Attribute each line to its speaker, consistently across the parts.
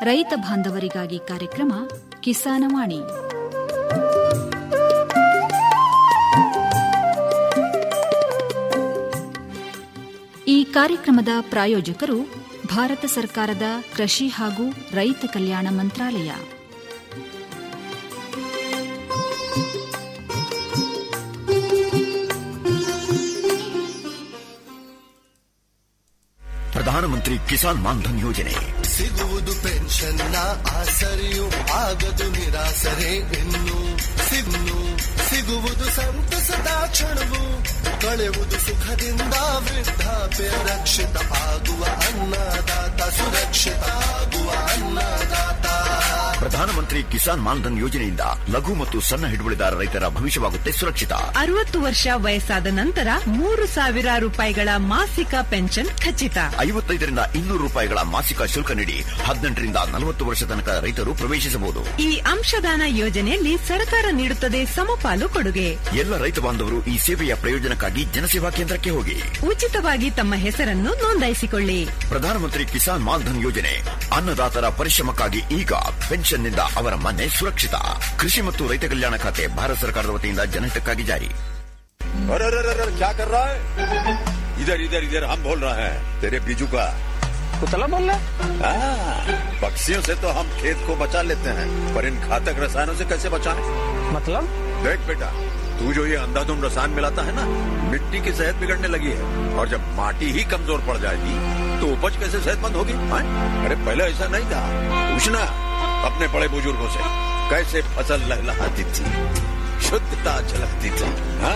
Speaker 1: ರೈತ ಬಾಂಧವರಿಗಾಗಿ ಕಾರ್ಯಕ್ರಮ ಕಿಸಾನವಾಣಿ ಈ ಕಾರ್ಯಕ್ರಮದ ಪ್ರಾಯೋಜಕರು ಭಾರತ ಸರ್ಕಾರದ ಕೃಷಿ ಹಾಗೂ ರೈತ ಕಲ್ಯಾಣ ಮಂತ್ರಾಲಯ
Speaker 2: ಪ್ರಧಾನಮಂತ್ರಿ ಕಿಸಾನ್ ಮಾನ್ಧನ್ ಯೋಜನೆ
Speaker 3: ಸಿಗುವುದು ಪೆನ್ಷನ್ನ ಆಸರೆಯು ಆಗದು ನಿರಾಸರೆ ಇನ್ನು ಸಿನ್ನು ಸಿಗುವುದು ಸಂತಸದ ಕ್ಷಣವು ಕಳೆಯುವುದು ಸುಖದಿಂದ ವೃದ್ಧಾಪ್ಯ ರಕ್ಷಿತ ಆಗುವ ಅನ್ನದಾತ ಸುರಕ್ಷಿತ ಆಗುವ ಅನ್ನದಾತ
Speaker 2: ಪ್ರಧಾನಮಂತ್ರಿ ಕಿಸಾನ್ ಮಾನ್ಧನ್ ಯೋಜನೆಯಿಂದ ಲಘು ಮತ್ತು ಸಣ್ಣ ಹಿಡುವಳಿದಾರ ರೈತರ ಭವಿಷ್ಯವಾಗುತ್ತೆ ಸುರಕ್ಷಿತ
Speaker 4: ಅರವತ್ತು ವರ್ಷ ವಯಸ್ಸಾದ ನಂತರ ಮೂರು ಸಾವಿರ ರೂಪಾಯಿಗಳ ಮಾಸಿಕ ಪೆನ್ಷನ್ ಖಚಿತ
Speaker 2: ಐವತ್ತೈದರಿಂದ ಇನ್ನೂರು ರೂಪಾಯಿಗಳ ಮಾಸಿಕ ಶುಲ್ಕ ನೀಡಿ ಹದಿನೆಂಟರಿಂದ ನಲವತ್ತು ವರ್ಷ ತನಕ ರೈತರು ಪ್ರವೇಶಿಸಬಹುದು
Speaker 4: ಈ ಅಂಶದಾನ ಯೋಜನೆಯಲ್ಲಿ ಸರ್ಕಾರ ನೀಡುತ್ತದೆ ಸಮಪಾಲು ಕೊಡುಗೆ
Speaker 2: ಎಲ್ಲ ರೈತ ಬಾಂಧವರು ಈ ಸೇವೆಯ ಪ್ರಯೋಜನಕ್ಕಾಗಿ ಜನಸೇವಾ ಕೇಂದ್ರಕ್ಕೆ ಹೋಗಿ
Speaker 4: ಉಚಿತವಾಗಿ ತಮ್ಮ ಹೆಸರನ್ನು ನೋಂದಾಯಿಸಿಕೊಳ್ಳಿ
Speaker 2: ಪ್ರಧಾನಮಂತ್ರಿ ಕಿಸಾನ್ ಮಾನ್ಧನ್ ಯೋಜನೆ ಅನ್ನದಾತರ ಪರಿಶ್ರಮಕ್ಕಾಗಿ ಈಗ ಪೆನ್ಷನ್ನಿಂದ ಅವರ ಮನೆ ಸುರಕ್ಷಿತ ಕೃಷಿ ಮತ್ತು ರೈತ ಕಲ್ಯಾಣ ಖಾತೆ ಭಾರತ ಸರ್ಕಾರದ ವತಿಯಿಂದ ಜನಹಿತಕ್ಕಾಗಿ ಜಾರಿ
Speaker 5: अरे अरे अरे अरे, क्या कर रहा है इधर इधर इधर हम बोल रहे हैं तेरे बीजू का
Speaker 6: कुतला बोल रहा
Speaker 5: हाँ, पक्षियों से तो हम खेत को बचा लेते हैं पर इन घातक रसायनों से कैसे बचाएं?
Speaker 6: मतलब
Speaker 5: देख बेटा तू जो ये अंधाधुंध रसायन मिलाता है ना मिट्टी की सेहत बिगड़ने लगी है और जब माटी ही कमजोर पड़ जाएगी तो उपज कैसे सेहतमंद होगी हाँ? अरे पहले ऐसा नहीं था पूछना अपने बड़े बुजुर्गों से कैसे फसल लहलहाती थी शुद्धता झलकती थी हाँ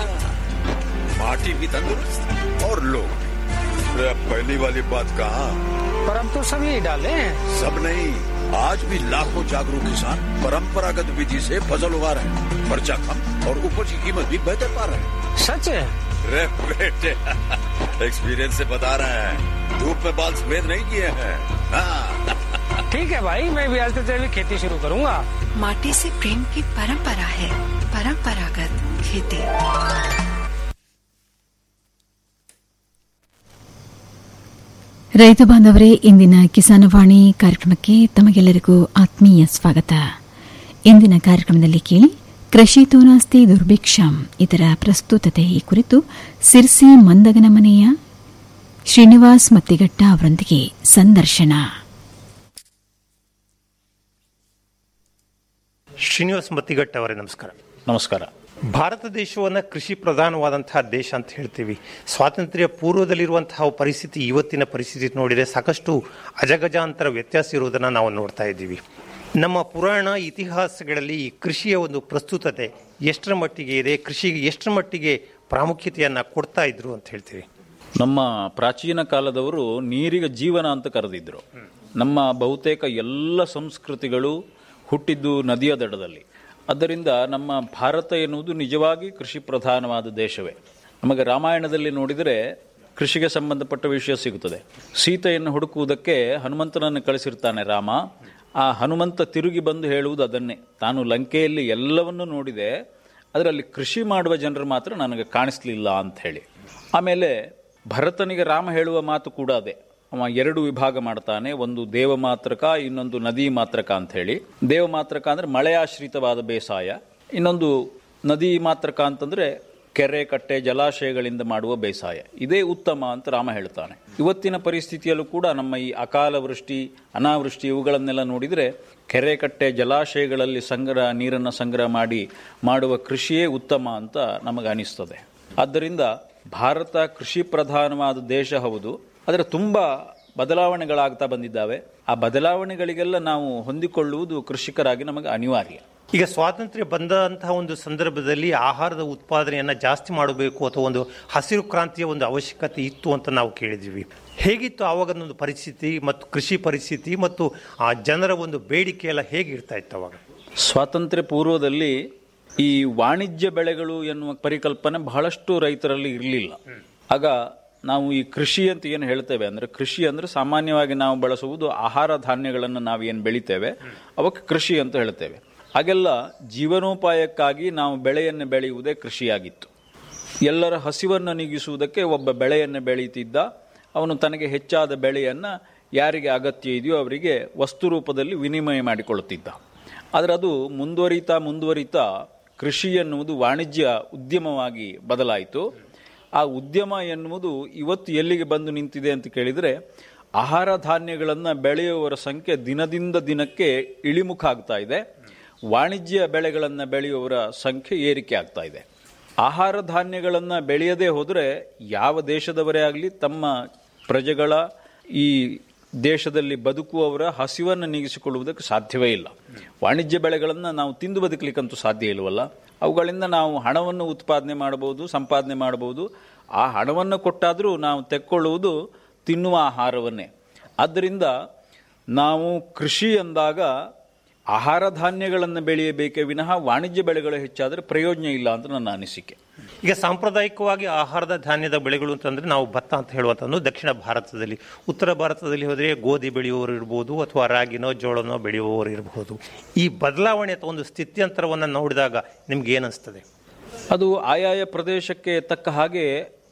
Speaker 5: माटी भी तंदुरुस्त और लोग भी अरे अब पहली वाली बात कहा
Speaker 6: पर हम तो सब यही डाले हैं
Speaker 5: सब नहीं आज भी लाखों जागरूक किसान परंपरागत विधि से फसल उगा रहे हैं खर्चा कम और उपज की कीमत भी बेहतर पा रहे हैं
Speaker 6: सच है
Speaker 5: रे बेटे एक्सपीरियंस से बता रहे हैं धूप में बाल सफेद नहीं किए हैं हाँ
Speaker 6: ठीक है भाई मैं भी आज से जैविक खेती शुरू करूंगा
Speaker 7: माटी से प्रेम की परंपरा है परंपरागत खेती
Speaker 1: ರೈತ ಬಾಂಧವರೇ ಇಂದಿನ ಕಿಸಾನವಾಣಿ ಕಾರ್ಯಕ್ರಮಕ್ಕೆ ತಮಗೆಲ್ಲರಿಗೂ ಆತ್ಮೀಯ ಸ್ವಾಗತ ಇಂದಿನ ಕಾರ್ಯಕ್ರಮದಲ್ಲಿ ಕೇಳಿ ಕೃಷಿ ತೋನಾಸ್ತಿ ದುರ್ಭಿಕ್ಷಂ ಇದರ ಪ್ರಸ್ತುತತೆ ಈ ಕುರಿತು ಸಿರ್ಸಿ ಮಂದಗನ ಮನೆಯ ಶ್ರೀನಿವಾಸ್ ಮತ್ತಿಗಟ್ಟ ಅವರೊಂದಿಗೆ ಸಂದರ್ಶನ
Speaker 8: ಶ್ರೀನಿವಾಸ್ ಮತ್ತಿಗಟ್ಟ ಅವರೇ ನಮಸ್ಕಾರ
Speaker 9: ನಮಸ್ಕಾರ
Speaker 8: ಭಾರತ ದೇಶವನ್ನು ಕೃಷಿ ಪ್ರಧಾನವಾದಂತಹ ದೇಶ ಅಂತ ಹೇಳ್ತೀವಿ ಸ್ವಾತಂತ್ರ್ಯ ಪೂರ್ವದಲ್ಲಿರುವಂತಹ ಪರಿಸ್ಥಿತಿ ಇವತ್ತಿನ ಪರಿಸ್ಥಿತಿ ನೋಡಿದರೆ ಸಾಕಷ್ಟು ಅಜಗಜಾಂತರ ವ್ಯತ್ಯಾಸ ಇರುವುದನ್ನು ನಾವು ನೋಡ್ತಾ ಇದ್ದೀವಿ ನಮ್ಮ ಪುರಾಣ ಇತಿಹಾಸಗಳಲ್ಲಿ ಈ ಕೃಷಿಯ ಒಂದು ಪ್ರಸ್ತುತತೆ ಎಷ್ಟರ ಮಟ್ಟಿಗೆ ಇದೆ ಕೃಷಿಗೆ ಎಷ್ಟರ ಮಟ್ಟಿಗೆ ಪ್ರಾಮುಖ್ಯತೆಯನ್ನು ಕೊಡ್ತಾ ಇದ್ರು ಅಂತ ಹೇಳ್ತೀವಿ
Speaker 9: ನಮ್ಮ ಪ್ರಾಚೀನ ಕಾಲದವರು ನೀರಿಗೆ ಜೀವನ ಅಂತ ಕರೆದಿದ್ರು ನಮ್ಮ ಬಹುತೇಕ ಎಲ್ಲ ಸಂಸ್ಕೃತಿಗಳು ಹುಟ್ಟಿದ್ದು ನದಿಯ ದಡದಲ್ಲಿ ಆದ್ದರಿಂದ ನಮ್ಮ ಭಾರತ ಎನ್ನುವುದು ನಿಜವಾಗಿ ಕೃಷಿ ಪ್ರಧಾನವಾದ ದೇಶವೇ ನಮಗೆ ರಾಮಾಯಣದಲ್ಲಿ ನೋಡಿದರೆ ಕೃಷಿಗೆ ಸಂಬಂಧಪಟ್ಟ ವಿಷಯ ಸಿಗುತ್ತದೆ ಸೀತೆಯನ್ನು ಹುಡುಕುವುದಕ್ಕೆ ಹನುಮಂತನನ್ನು ಕಳಿಸಿರ್ತಾನೆ ರಾಮ ಆ ಹನುಮಂತ ತಿರುಗಿ ಬಂದು ಹೇಳುವುದು ಅದನ್ನೇ ತಾನು ಲಂಕೆಯಲ್ಲಿ ಎಲ್ಲವನ್ನೂ ನೋಡಿದೆ ಅದರಲ್ಲಿ ಕೃಷಿ ಮಾಡುವ ಜನರು ಮಾತ್ರ ನನಗೆ ಕಾಣಿಸ್ಲಿಲ್ಲ ಅಂತ ಹೇಳಿ ಆಮೇಲೆ ಭರತನಿಗೆ ರಾಮ ಹೇಳುವ ಮಾತು ಕೂಡ ಅದೇ ಅವ ಎರಡು ವಿಭಾಗ ಮಾಡ್ತಾನೆ ಒಂದು ದೇವ ಮಾತ್ರಕ ಇನ್ನೊಂದು ನದಿ ಮಾತ್ರಕ ಅಂತ ಹೇಳಿ ದೇವ ಮಾತ್ರಕ ಅಂದ್ರೆ ಮಳೆಯಾಶ್ರಿತವಾದ ಬೇಸಾಯ ಇನ್ನೊಂದು ನದಿ ಮಾತ್ರಕ ಅಂತಂದ್ರೆ ಕೆರೆ ಕಟ್ಟೆ ಜಲಾಶಯಗಳಿಂದ ಮಾಡುವ ಬೇಸಾಯ ಇದೇ ಉತ್ತಮ ಅಂತ ರಾಮ ಹೇಳ್ತಾನೆ ಇವತ್ತಿನ ಪರಿಸ್ಥಿತಿಯಲ್ಲೂ ಕೂಡ ನಮ್ಮ ಈ ಅಕಾಲ ವೃಷ್ಟಿ ಅನಾವೃಷ್ಟಿ ಇವುಗಳನ್ನೆಲ್ಲ ನೋಡಿದರೆ ಕೆರೆ ಕಟ್ಟೆ ಜಲಾಶಯಗಳಲ್ಲಿ ಸಂಗ್ರಹ ನೀರನ್ನು ಸಂಗ್ರಹ ಮಾಡಿ ಮಾಡುವ ಕೃಷಿಯೇ ಉತ್ತಮ ಅಂತ ನಮಗೆ ಅನಿಸ್ತದೆ ಆದ್ದರಿಂದ ಭಾರತ ಕೃಷಿ ಪ್ರಧಾನವಾದ ದೇಶ ಹೌದು ಆದರೆ ತುಂಬ ಬದಲಾವಣೆಗಳಾಗ್ತಾ ಬಂದಿದ್ದಾವೆ ಆ ಬದಲಾವಣೆಗಳಿಗೆಲ್ಲ ನಾವು ಹೊಂದಿಕೊಳ್ಳುವುದು ಕೃಷಿಕರಾಗಿ ನಮಗೆ ಅನಿವಾರ್ಯ
Speaker 8: ಈಗ ಸ್ವಾತಂತ್ರ್ಯ ಬಂದಂತಹ ಒಂದು ಸಂದರ್ಭದಲ್ಲಿ ಆಹಾರದ ಉತ್ಪಾದನೆಯನ್ನು ಜಾಸ್ತಿ ಮಾಡಬೇಕು ಅಥವಾ ಒಂದು ಹಸಿರು ಕ್ರಾಂತಿಯ ಒಂದು ಅವಶ್ಯಕತೆ ಇತ್ತು ಅಂತ ನಾವು ಕೇಳಿದ್ವಿ ಹೇಗಿತ್ತು ಆವಾಗ ಒಂದು ಪರಿಸ್ಥಿತಿ ಮತ್ತು ಕೃಷಿ ಪರಿಸ್ಥಿತಿ ಮತ್ತು ಆ ಜನರ ಒಂದು ಬೇಡಿಕೆ ಎಲ್ಲ ಹೇಗಿರ್ತಾ ಇತ್ತು ಅವಾಗ
Speaker 9: ಸ್ವಾತಂತ್ರ್ಯ ಪೂರ್ವದಲ್ಲಿ ಈ ವಾಣಿಜ್ಯ ಬೆಳೆಗಳು ಎನ್ನುವ ಪರಿಕಲ್ಪನೆ ಬಹಳಷ್ಟು ರೈತರಲ್ಲಿ ಇರಲಿಲ್ಲ ಆಗ ನಾವು ಈ ಕೃಷಿ ಅಂತ ಏನು ಹೇಳ್ತೇವೆ ಅಂದ್ರೆ ಕೃಷಿ ಅಂದ್ರೆ ಸಾಮಾನ್ಯವಾಗಿ ನಾವು ಬಳಸುವುದು ಆಹಾರ ಧಾನ್ಯಗಳನ್ನು ನಾವು ಏನು ಬೆಳಿತೇವೆ ಅವಕ್ಕೆ ಕೃಷಿ ಅಂತ ಹೇಳ್ತೇವೆ ಹಾಗೆಲ್ಲ ಜೀವನೋಪಾಯಕ್ಕಾಗಿ ನಾವು ಬೆಳೆಯನ್ನು ಬೆಳೆಯುವುದೇ ಕೃಷಿಯಾಗಿತ್ತು ಎಲ್ಲರ ಹಸಿವನ್ನು ನೀಗಿಸುವುದಕ್ಕೆ ಒಬ್ಬ ಬೆಳೆಯನ್ನು ಬೆಳೀತಿದ್ದ ಅವನು ತನಗೆ ಹೆಚ್ಚಾದ ಬೆಳೆಯನ್ನು ಯಾರಿಗೆ ಅಗತ್ಯ ಇದೆಯೋ ಅವರಿಗೆ ವಸ್ತು ರೂಪದಲ್ಲಿ ವಿನಿಮಯ ಮಾಡಿಕೊಳ್ಳುತ್ತಿದ್ದ ಆದರೆ ಅದು ಮುಂದುವರಿತಾ ಮುಂದುವರಿತಾ ಕೃಷಿ ಎನ್ನುವುದು ವಾಣಿಜ್ಯ ಉದ್ಯಮವಾಗಿ ಬದಲಾಯಿತು ಆ ಉದ್ಯಮ ಎನ್ನುವುದು ಇವತ್ತು ಎಲ್ಲಿಗೆ ಬಂದು ನಿಂತಿದೆ ಅಂತ ಕೇಳಿದರೆ ಆಹಾರ ಧಾನ್ಯಗಳನ್ನು ಬೆಳೆಯುವವರ ಸಂಖ್ಯೆ ದಿನದಿಂದ ದಿನಕ್ಕೆ ಇಳಿಮುಖ ಆಗ್ತಾ ಇದೆ ವಾಣಿಜ್ಯ ಬೆಳೆಗಳನ್ನು ಬೆಳೆಯುವವರ ಸಂಖ್ಯೆ ಏರಿಕೆ ಆಗ್ತಾ ಇದೆ ಆಹಾರ ಧಾನ್ಯಗಳನ್ನು ಬೆಳೆಯದೇ ಹೋದರೆ ಯಾವ ದೇಶದವರೇ ಆಗಲಿ ತಮ್ಮ ಪ್ರಜೆಗಳ ಈ ದೇಶದಲ್ಲಿ ಬದುಕುವವರ ಹಸಿವನ್ನು ನೀಗಿಸಿಕೊಳ್ಳುವುದಕ್ಕೆ ಸಾಧ್ಯವೇ ಇಲ್ಲ ವಾಣಿಜ್ಯ ಬೆಳೆಗಳನ್ನು ನಾವು ತಿಂದು ಬದುಕಲಿಕ್ಕಂತೂ ಸಾಧ್ಯ ಇಲ್ಲವಲ್ಲ ಅವುಗಳಿಂದ ನಾವು ಹಣವನ್ನು ಉತ್ಪಾದನೆ ಮಾಡಬಹುದು ಸಂಪಾದನೆ ಮಾಡಬಹುದು ಆ ಹಣವನ್ನು ಕೊಟ್ಟಾದರೂ ನಾವು ತೆಕ್ಕೊಳ್ಳುವುದು ತಿನ್ನುವ ಆಹಾರವನ್ನೇ ಆದ್ದರಿಂದ ನಾವು ಕೃಷಿ ಎಂದಾಗ ಆಹಾರ ಧಾನ್ಯಗಳನ್ನು ಬೆಳೆಯಬೇಕೇ ವಿನಃ ವಾಣಿಜ್ಯ ಬೆಳೆಗಳು ಹೆಚ್ಚಾದರೆ ಪ್ರಯೋಜನ ಇಲ್ಲ ಅಂತ ನನ್ನ ಅನಿಸಿಕೆ
Speaker 8: ಈಗ ಸಾಂಪ್ರದಾಯಿಕವಾಗಿ ಆಹಾರದ ಧಾನ್ಯದ ಬೆಳೆಗಳು ಅಂತಂದ್ರೆ ನಾವು ಭತ್ತ ಅಂತ ಹೇಳುವಂಥದ್ದು ದಕ್ಷಿಣ ಭಾರತದಲ್ಲಿ ಉತ್ತರ ಭಾರತದಲ್ಲಿ ಹೋದರೆ ಗೋಧಿ ಬೆಳೆಯುವವರು ಇರ್ಬೋದು ಅಥವಾ ರಾಗಿನೋ ಜೋಳನೋ ಬೆಳೆಯುವವರು ಇರಬಹುದು ಈ ಬದಲಾವಣೆ ಅಥವಾ ಒಂದು ಸ್ಥಿತ್ಯಂತರವನ್ನು ನೋಡಿದಾಗ ನಿಮ್ಗೆ ಏನಿಸ್ತದೆ
Speaker 9: ಅದು ಆಯಾಯ ಪ್ರದೇಶಕ್ಕೆ ತಕ್ಕ ಹಾಗೆ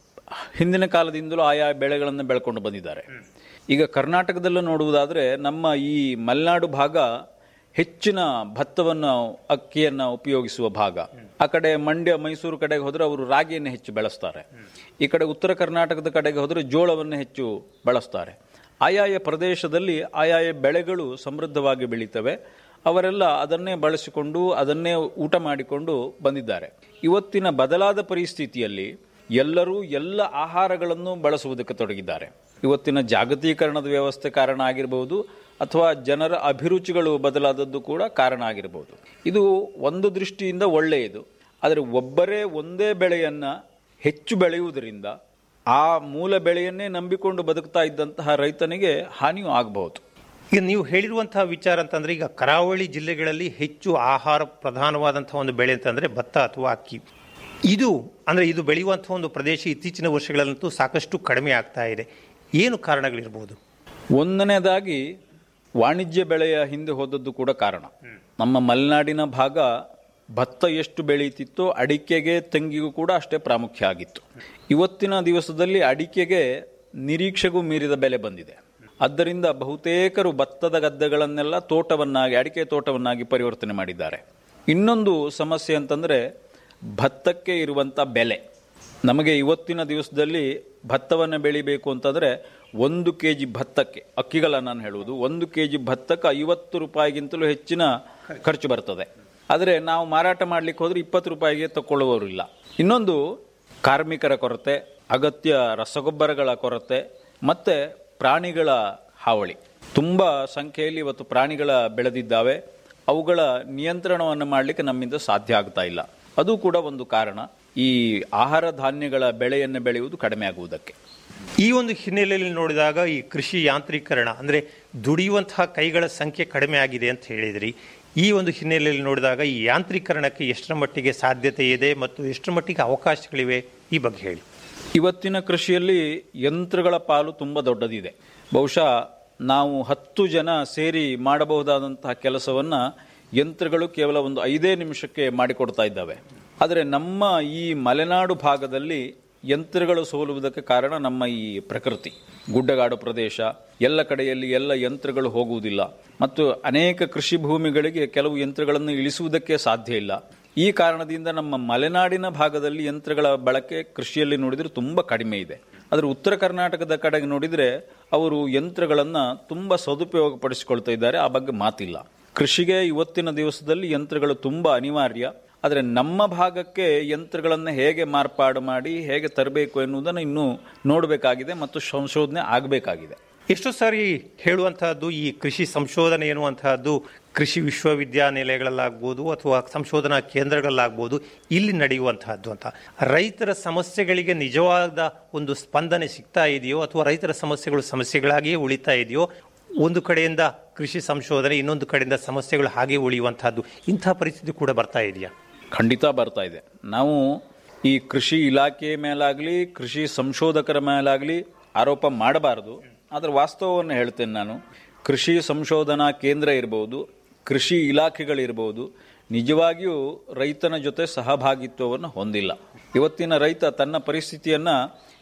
Speaker 9: ಹಿಂದಿನ ಕಾಲದಿಂದಲೂ ಆಯಾ ಬೆಳೆಗಳನ್ನು ಬೆಳ್ಕೊಂಡು ಬಂದಿದ್ದಾರೆ ಈಗ ಕರ್ನಾಟಕದಲ್ಲೂ ನೋಡುವುದಾದರೆ ನಮ್ಮ ಈ ಮಲೆನಾಡು ಭಾಗ ಹೆಚ್ಚಿನ ಭತ್ತವನ್ನು ಅಕ್ಕಿಯನ್ನು ಉಪಯೋಗಿಸುವ ಭಾಗ ಆ ಕಡೆ ಮಂಡ್ಯ ಮೈಸೂರು ಕಡೆಗೆ ಹೋದರೆ ಅವರು ರಾಗಿಯನ್ನು ಹೆಚ್ಚು ಬೆಳೆಸ್ತಾರೆ ಈ ಕಡೆ ಉತ್ತರ ಕರ್ನಾಟಕದ ಕಡೆಗೆ ಹೋದರೆ ಜೋಳವನ್ನು ಹೆಚ್ಚು ಬಳಸ್ತಾರೆ ಆಯಾಯ ಪ್ರದೇಶದಲ್ಲಿ ಆಯಾಯ ಬೆಳೆಗಳು ಸಮೃದ್ಧವಾಗಿ ಬೆಳೀತವೆ ಅವರೆಲ್ಲ ಅದನ್ನೇ ಬಳಸಿಕೊಂಡು ಅದನ್ನೇ ಊಟ ಮಾಡಿಕೊಂಡು ಬಂದಿದ್ದಾರೆ ಇವತ್ತಿನ ಬದಲಾದ ಪರಿಸ್ಥಿತಿಯಲ್ಲಿ ಎಲ್ಲರೂ ಎಲ್ಲ ಆಹಾರಗಳನ್ನು ಬಳಸುವುದಕ್ಕೆ ತೊಡಗಿದ್ದಾರೆ ಇವತ್ತಿನ ಜಾಗತೀಕರಣದ ವ್ಯವಸ್ಥೆ ಕಾರಣ ಆಗಿರಬಹುದು ಅಥವಾ ಜನರ ಅಭಿರುಚಿಗಳು ಬದಲಾದದ್ದು ಕೂಡ ಕಾರಣ ಆಗಿರಬಹುದು ಇದು ಒಂದು ದೃಷ್ಟಿಯಿಂದ ಒಳ್ಳೆಯದು ಆದರೆ ಒಬ್ಬರೇ ಒಂದೇ ಬೆಳೆಯನ್ನು ಹೆಚ್ಚು ಬೆಳೆಯುವುದರಿಂದ ಆ ಮೂಲ ಬೆಳೆಯನ್ನೇ ನಂಬಿಕೊಂಡು ಬದುಕ್ತಾ ಇದ್ದಂತಹ ರೈತನಿಗೆ ಹಾನಿಯೂ ಆಗಬಹುದು
Speaker 8: ಈಗ ನೀವು ಹೇಳಿರುವಂತಹ ವಿಚಾರ ಅಂತಂದ್ರೆ ಈಗ ಕರಾವಳಿ ಜಿಲ್ಲೆಗಳಲ್ಲಿ ಹೆಚ್ಚು ಆಹಾರ ಪ್ರಧಾನವಾದಂತಹ ಒಂದು ಬೆಳೆ ಅಂತಂದ್ರೆ ಭತ್ತ ಅಥವಾ ಅಕ್ಕಿ ಇದು ಅಂದ್ರೆ ಇದು ಬೆಳೆಯುವಂತಹ ಒಂದು ಪ್ರದೇಶ ಇತ್ತೀಚಿನ ವರ್ಷಗಳಲ್ಲಂತೂ ಸಾಕಷ್ಟು ಕಡಿಮೆ ಆಗ್ತಾ ಇದೆ ಏನು ಕಾರಣಗಳಿರ್ಬೋದು
Speaker 9: ಒಂದನೇದಾಗಿ ವಾಣಿಜ್ಯ ಬೆಳೆಯ ಹಿಂದೆ ಹೋದದ್ದು ಕೂಡ ಕಾರಣ ನಮ್ಮ ಮಲೆನಾಡಿನ ಭಾಗ ಭತ್ತ ಎಷ್ಟು ಬೆಳೀತಿತ್ತೋ ಅಡಿಕೆಗೆ ತೆಂಗಿಗೂ ಕೂಡ ಅಷ್ಟೇ ಪ್ರಾಮುಖ್ಯ ಆಗಿತ್ತು ಇವತ್ತಿನ ದಿವಸದಲ್ಲಿ ಅಡಿಕೆಗೆ ನಿರೀಕ್ಷೆಗೂ ಮೀರಿದ ಬೆಲೆ ಬಂದಿದೆ ಆದ್ದರಿಂದ ಬಹುತೇಕರು ಭತ್ತದ ಗದ್ದೆಗಳನ್ನೆಲ್ಲ ತೋಟವನ್ನಾಗಿ ಅಡಿಕೆ ತೋಟವನ್ನಾಗಿ ಪರಿವರ್ತನೆ ಮಾಡಿದ್ದಾರೆ ಇನ್ನೊಂದು ಸಮಸ್ಯೆ ಅಂತಂದರೆ ಭತ್ತಕ್ಕೆ ಇರುವಂಥ ಬೆಲೆ ನಮಗೆ ಇವತ್ತಿನ ದಿವಸದಲ್ಲಿ ಭತ್ತವನ್ನು ಬೆಳಿಬೇಕು ಅಂತಂದರೆ ಒಂದು ಕೆ ಜಿ ಭತ್ತಕ್ಕೆ ಅಕ್ಕಿಗಳ ನಾನು ಹೇಳುವುದು ಒಂದು ಕೆ ಜಿ ಭತ್ತಕ್ಕೆ ಐವತ್ತು ರೂಪಾಯಿಗಿಂತಲೂ ಹೆಚ್ಚಿನ ಖರ್ಚು ಬರ್ತದೆ ಆದರೆ ನಾವು ಮಾರಾಟ ಮಾಡಲಿಕ್ಕೆ ಹೋದರೆ ಇಪ್ಪತ್ತು ರೂಪಾಯಿಗೆ ತಗೊಳ್ಳುವವರು ಇಲ್ಲ ಇನ್ನೊಂದು ಕಾರ್ಮಿಕರ ಕೊರತೆ ಅಗತ್ಯ ರಸಗೊಬ್ಬರಗಳ ಕೊರತೆ ಮತ್ತು ಪ್ರಾಣಿಗಳ ಹಾವಳಿ ತುಂಬ ಸಂಖ್ಯೆಯಲ್ಲಿ ಇವತ್ತು ಪ್ರಾಣಿಗಳ ಬೆಳೆದಿದ್ದಾವೆ ಅವುಗಳ ನಿಯಂತ್ರಣವನ್ನು ಮಾಡಲಿಕ್ಕೆ ನಮ್ಮಿಂದ ಸಾಧ್ಯ ಆಗ್ತಾ ಇಲ್ಲ ಅದು ಕೂಡ ಒಂದು ಕಾರಣ ಈ ಆಹಾರ ಧಾನ್ಯಗಳ ಬೆಳೆಯನ್ನು ಬೆಳೆಯುವುದು ಕಡಿಮೆ ಆಗುವುದಕ್ಕೆ
Speaker 8: ಈ ಒಂದು ಹಿನ್ನೆಲೆಯಲ್ಲಿ ನೋಡಿದಾಗ ಈ ಕೃಷಿ ಯಾಂತ್ರೀಕರಣ ಅಂದ್ರೆ ದುಡಿಯುವಂತಹ ಕೈಗಳ ಸಂಖ್ಯೆ ಕಡಿಮೆ ಆಗಿದೆ ಅಂತ ಹೇಳಿದ್ರಿ ಈ ಒಂದು ಹಿನ್ನೆಲೆಯಲ್ಲಿ ನೋಡಿದಾಗ ಈ ಯಾಂತ್ರೀಕರಣಕ್ಕೆ ಎಷ್ಟರ ಮಟ್ಟಿಗೆ ಸಾಧ್ಯತೆ ಇದೆ ಮತ್ತು ಎಷ್ಟರ ಮಟ್ಟಿಗೆ ಅವಕಾಶಗಳಿವೆ ಈ ಬಗ್ಗೆ ಹೇಳಿ
Speaker 9: ಇವತ್ತಿನ ಕೃಷಿಯಲ್ಲಿ ಯಂತ್ರಗಳ ಪಾಲು ತುಂಬ ದೊಡ್ಡದಿದೆ ಬಹುಶಃ ನಾವು ಹತ್ತು ಜನ ಸೇರಿ ಮಾಡಬಹುದಾದಂತಹ ಕೆಲಸವನ್ನು ಯಂತ್ರಗಳು ಕೇವಲ ಒಂದು ಐದೇ ನಿಮಿಷಕ್ಕೆ ಮಾಡಿಕೊಡ್ತಾ ಇದ್ದಾವೆ ಆದರೆ ನಮ್ಮ ಈ ಮಲೆನಾಡು ಭಾಗದಲ್ಲಿ ಯಂತ್ರಗಳು ಸೋಲುವುದಕ್ಕೆ ಕಾರಣ ನಮ್ಮ ಈ ಪ್ರಕೃತಿ ಗುಡ್ಡಗಾಡು ಪ್ರದೇಶ ಎಲ್ಲ ಕಡೆಯಲ್ಲಿ ಎಲ್ಲ ಯಂತ್ರಗಳು ಹೋಗುವುದಿಲ್ಲ ಮತ್ತು ಅನೇಕ ಕೃಷಿ ಭೂಮಿಗಳಿಗೆ ಕೆಲವು ಯಂತ್ರಗಳನ್ನು ಇಳಿಸುವುದಕ್ಕೆ ಸಾಧ್ಯ ಇಲ್ಲ ಈ ಕಾರಣದಿಂದ ನಮ್ಮ ಮಲೆನಾಡಿನ ಭಾಗದಲ್ಲಿ ಯಂತ್ರಗಳ ಬಳಕೆ ಕೃಷಿಯಲ್ಲಿ ನೋಡಿದರೆ ತುಂಬ ಕಡಿಮೆ ಇದೆ ಆದರೆ ಉತ್ತರ ಕರ್ನಾಟಕದ ಕಡೆಗೆ ನೋಡಿದರೆ ಅವರು ಯಂತ್ರಗಳನ್ನು ತುಂಬ ಸದುಪಯೋಗಪಡಿಸಿಕೊಳ್ತಾ ಇದ್ದಾರೆ ಆ ಬಗ್ಗೆ ಮಾತಿಲ್ಲ ಕೃಷಿಗೆ ಇವತ್ತಿನ ದಿವಸದಲ್ಲಿ ಯಂತ್ರಗಳು ತುಂಬ ಅನಿವಾರ್ಯ ಆದರೆ ನಮ್ಮ ಭಾಗಕ್ಕೆ ಯಂತ್ರಗಳನ್ನು ಹೇಗೆ ಮಾರ್ಪಾಡು ಮಾಡಿ ಹೇಗೆ ತರಬೇಕು ಎನ್ನುವುದನ್ನು ಇನ್ನೂ ನೋಡಬೇಕಾಗಿದೆ ಮತ್ತು ಸಂಶೋಧನೆ ಆಗಬೇಕಾಗಿದೆ
Speaker 8: ಎಷ್ಟೋ ಸಾರಿ ಹೇಳುವಂತಹದ್ದು ಈ ಕೃಷಿ ಸಂಶೋಧನೆ ಎನ್ನುವಂತಹದ್ದು ಕೃಷಿ ವಿಶ್ವವಿದ್ಯಾನಿಲಯಗಳಲ್ಲಾಗ್ಬೋದು ಅಥವಾ ಸಂಶೋಧನಾ ಕೇಂದ್ರಗಳಲ್ಲಾಗ್ಬೋದು ಇಲ್ಲಿ ನಡೆಯುವಂತಹದ್ದು ಅಂತ ರೈತರ ಸಮಸ್ಯೆಗಳಿಗೆ ನಿಜವಾದ ಒಂದು ಸ್ಪಂದನೆ ಸಿಗ್ತಾ ಇದೆಯೋ ಅಥವಾ ರೈತರ ಸಮಸ್ಯೆಗಳು ಸಮಸ್ಯೆಗಳಾಗಿಯೇ ಉಳಿತಾ ಇದೆಯೋ ಒಂದು ಕಡೆಯಿಂದ ಕೃಷಿ ಸಂಶೋಧನೆ ಇನ್ನೊಂದು ಕಡೆಯಿಂದ ಸಮಸ್ಯೆಗಳು ಹಾಗೆ ಉಳಿಯುವಂತಹದ್ದು ಇಂಥ ಪರಿಸ್ಥಿತಿ ಕೂಡ ಬರ್ತಾ ಇದೆಯಾ
Speaker 9: ಖಂಡಿತ ಬರ್ತಾ ಇದೆ ನಾವು ಈ ಕೃಷಿ ಇಲಾಖೆ ಮೇಲಾಗಲಿ ಕೃಷಿ ಸಂಶೋಧಕರ ಮೇಲಾಗಲಿ ಆರೋಪ ಮಾಡಬಾರದು ಆದರೆ ವಾಸ್ತವವನ್ನು ಹೇಳ್ತೇನೆ ನಾನು ಕೃಷಿ ಸಂಶೋಧನಾ ಕೇಂದ್ರ ಇರಬಹುದು ಕೃಷಿ ಇಲಾಖೆಗಳಿರ್ಬೋದು ನಿಜವಾಗಿಯೂ ರೈತನ ಜೊತೆ ಸಹಭಾಗಿತ್ವವನ್ನು ಹೊಂದಿಲ್ಲ ಇವತ್ತಿನ ರೈತ ತನ್ನ ಪರಿಸ್ಥಿತಿಯನ್ನು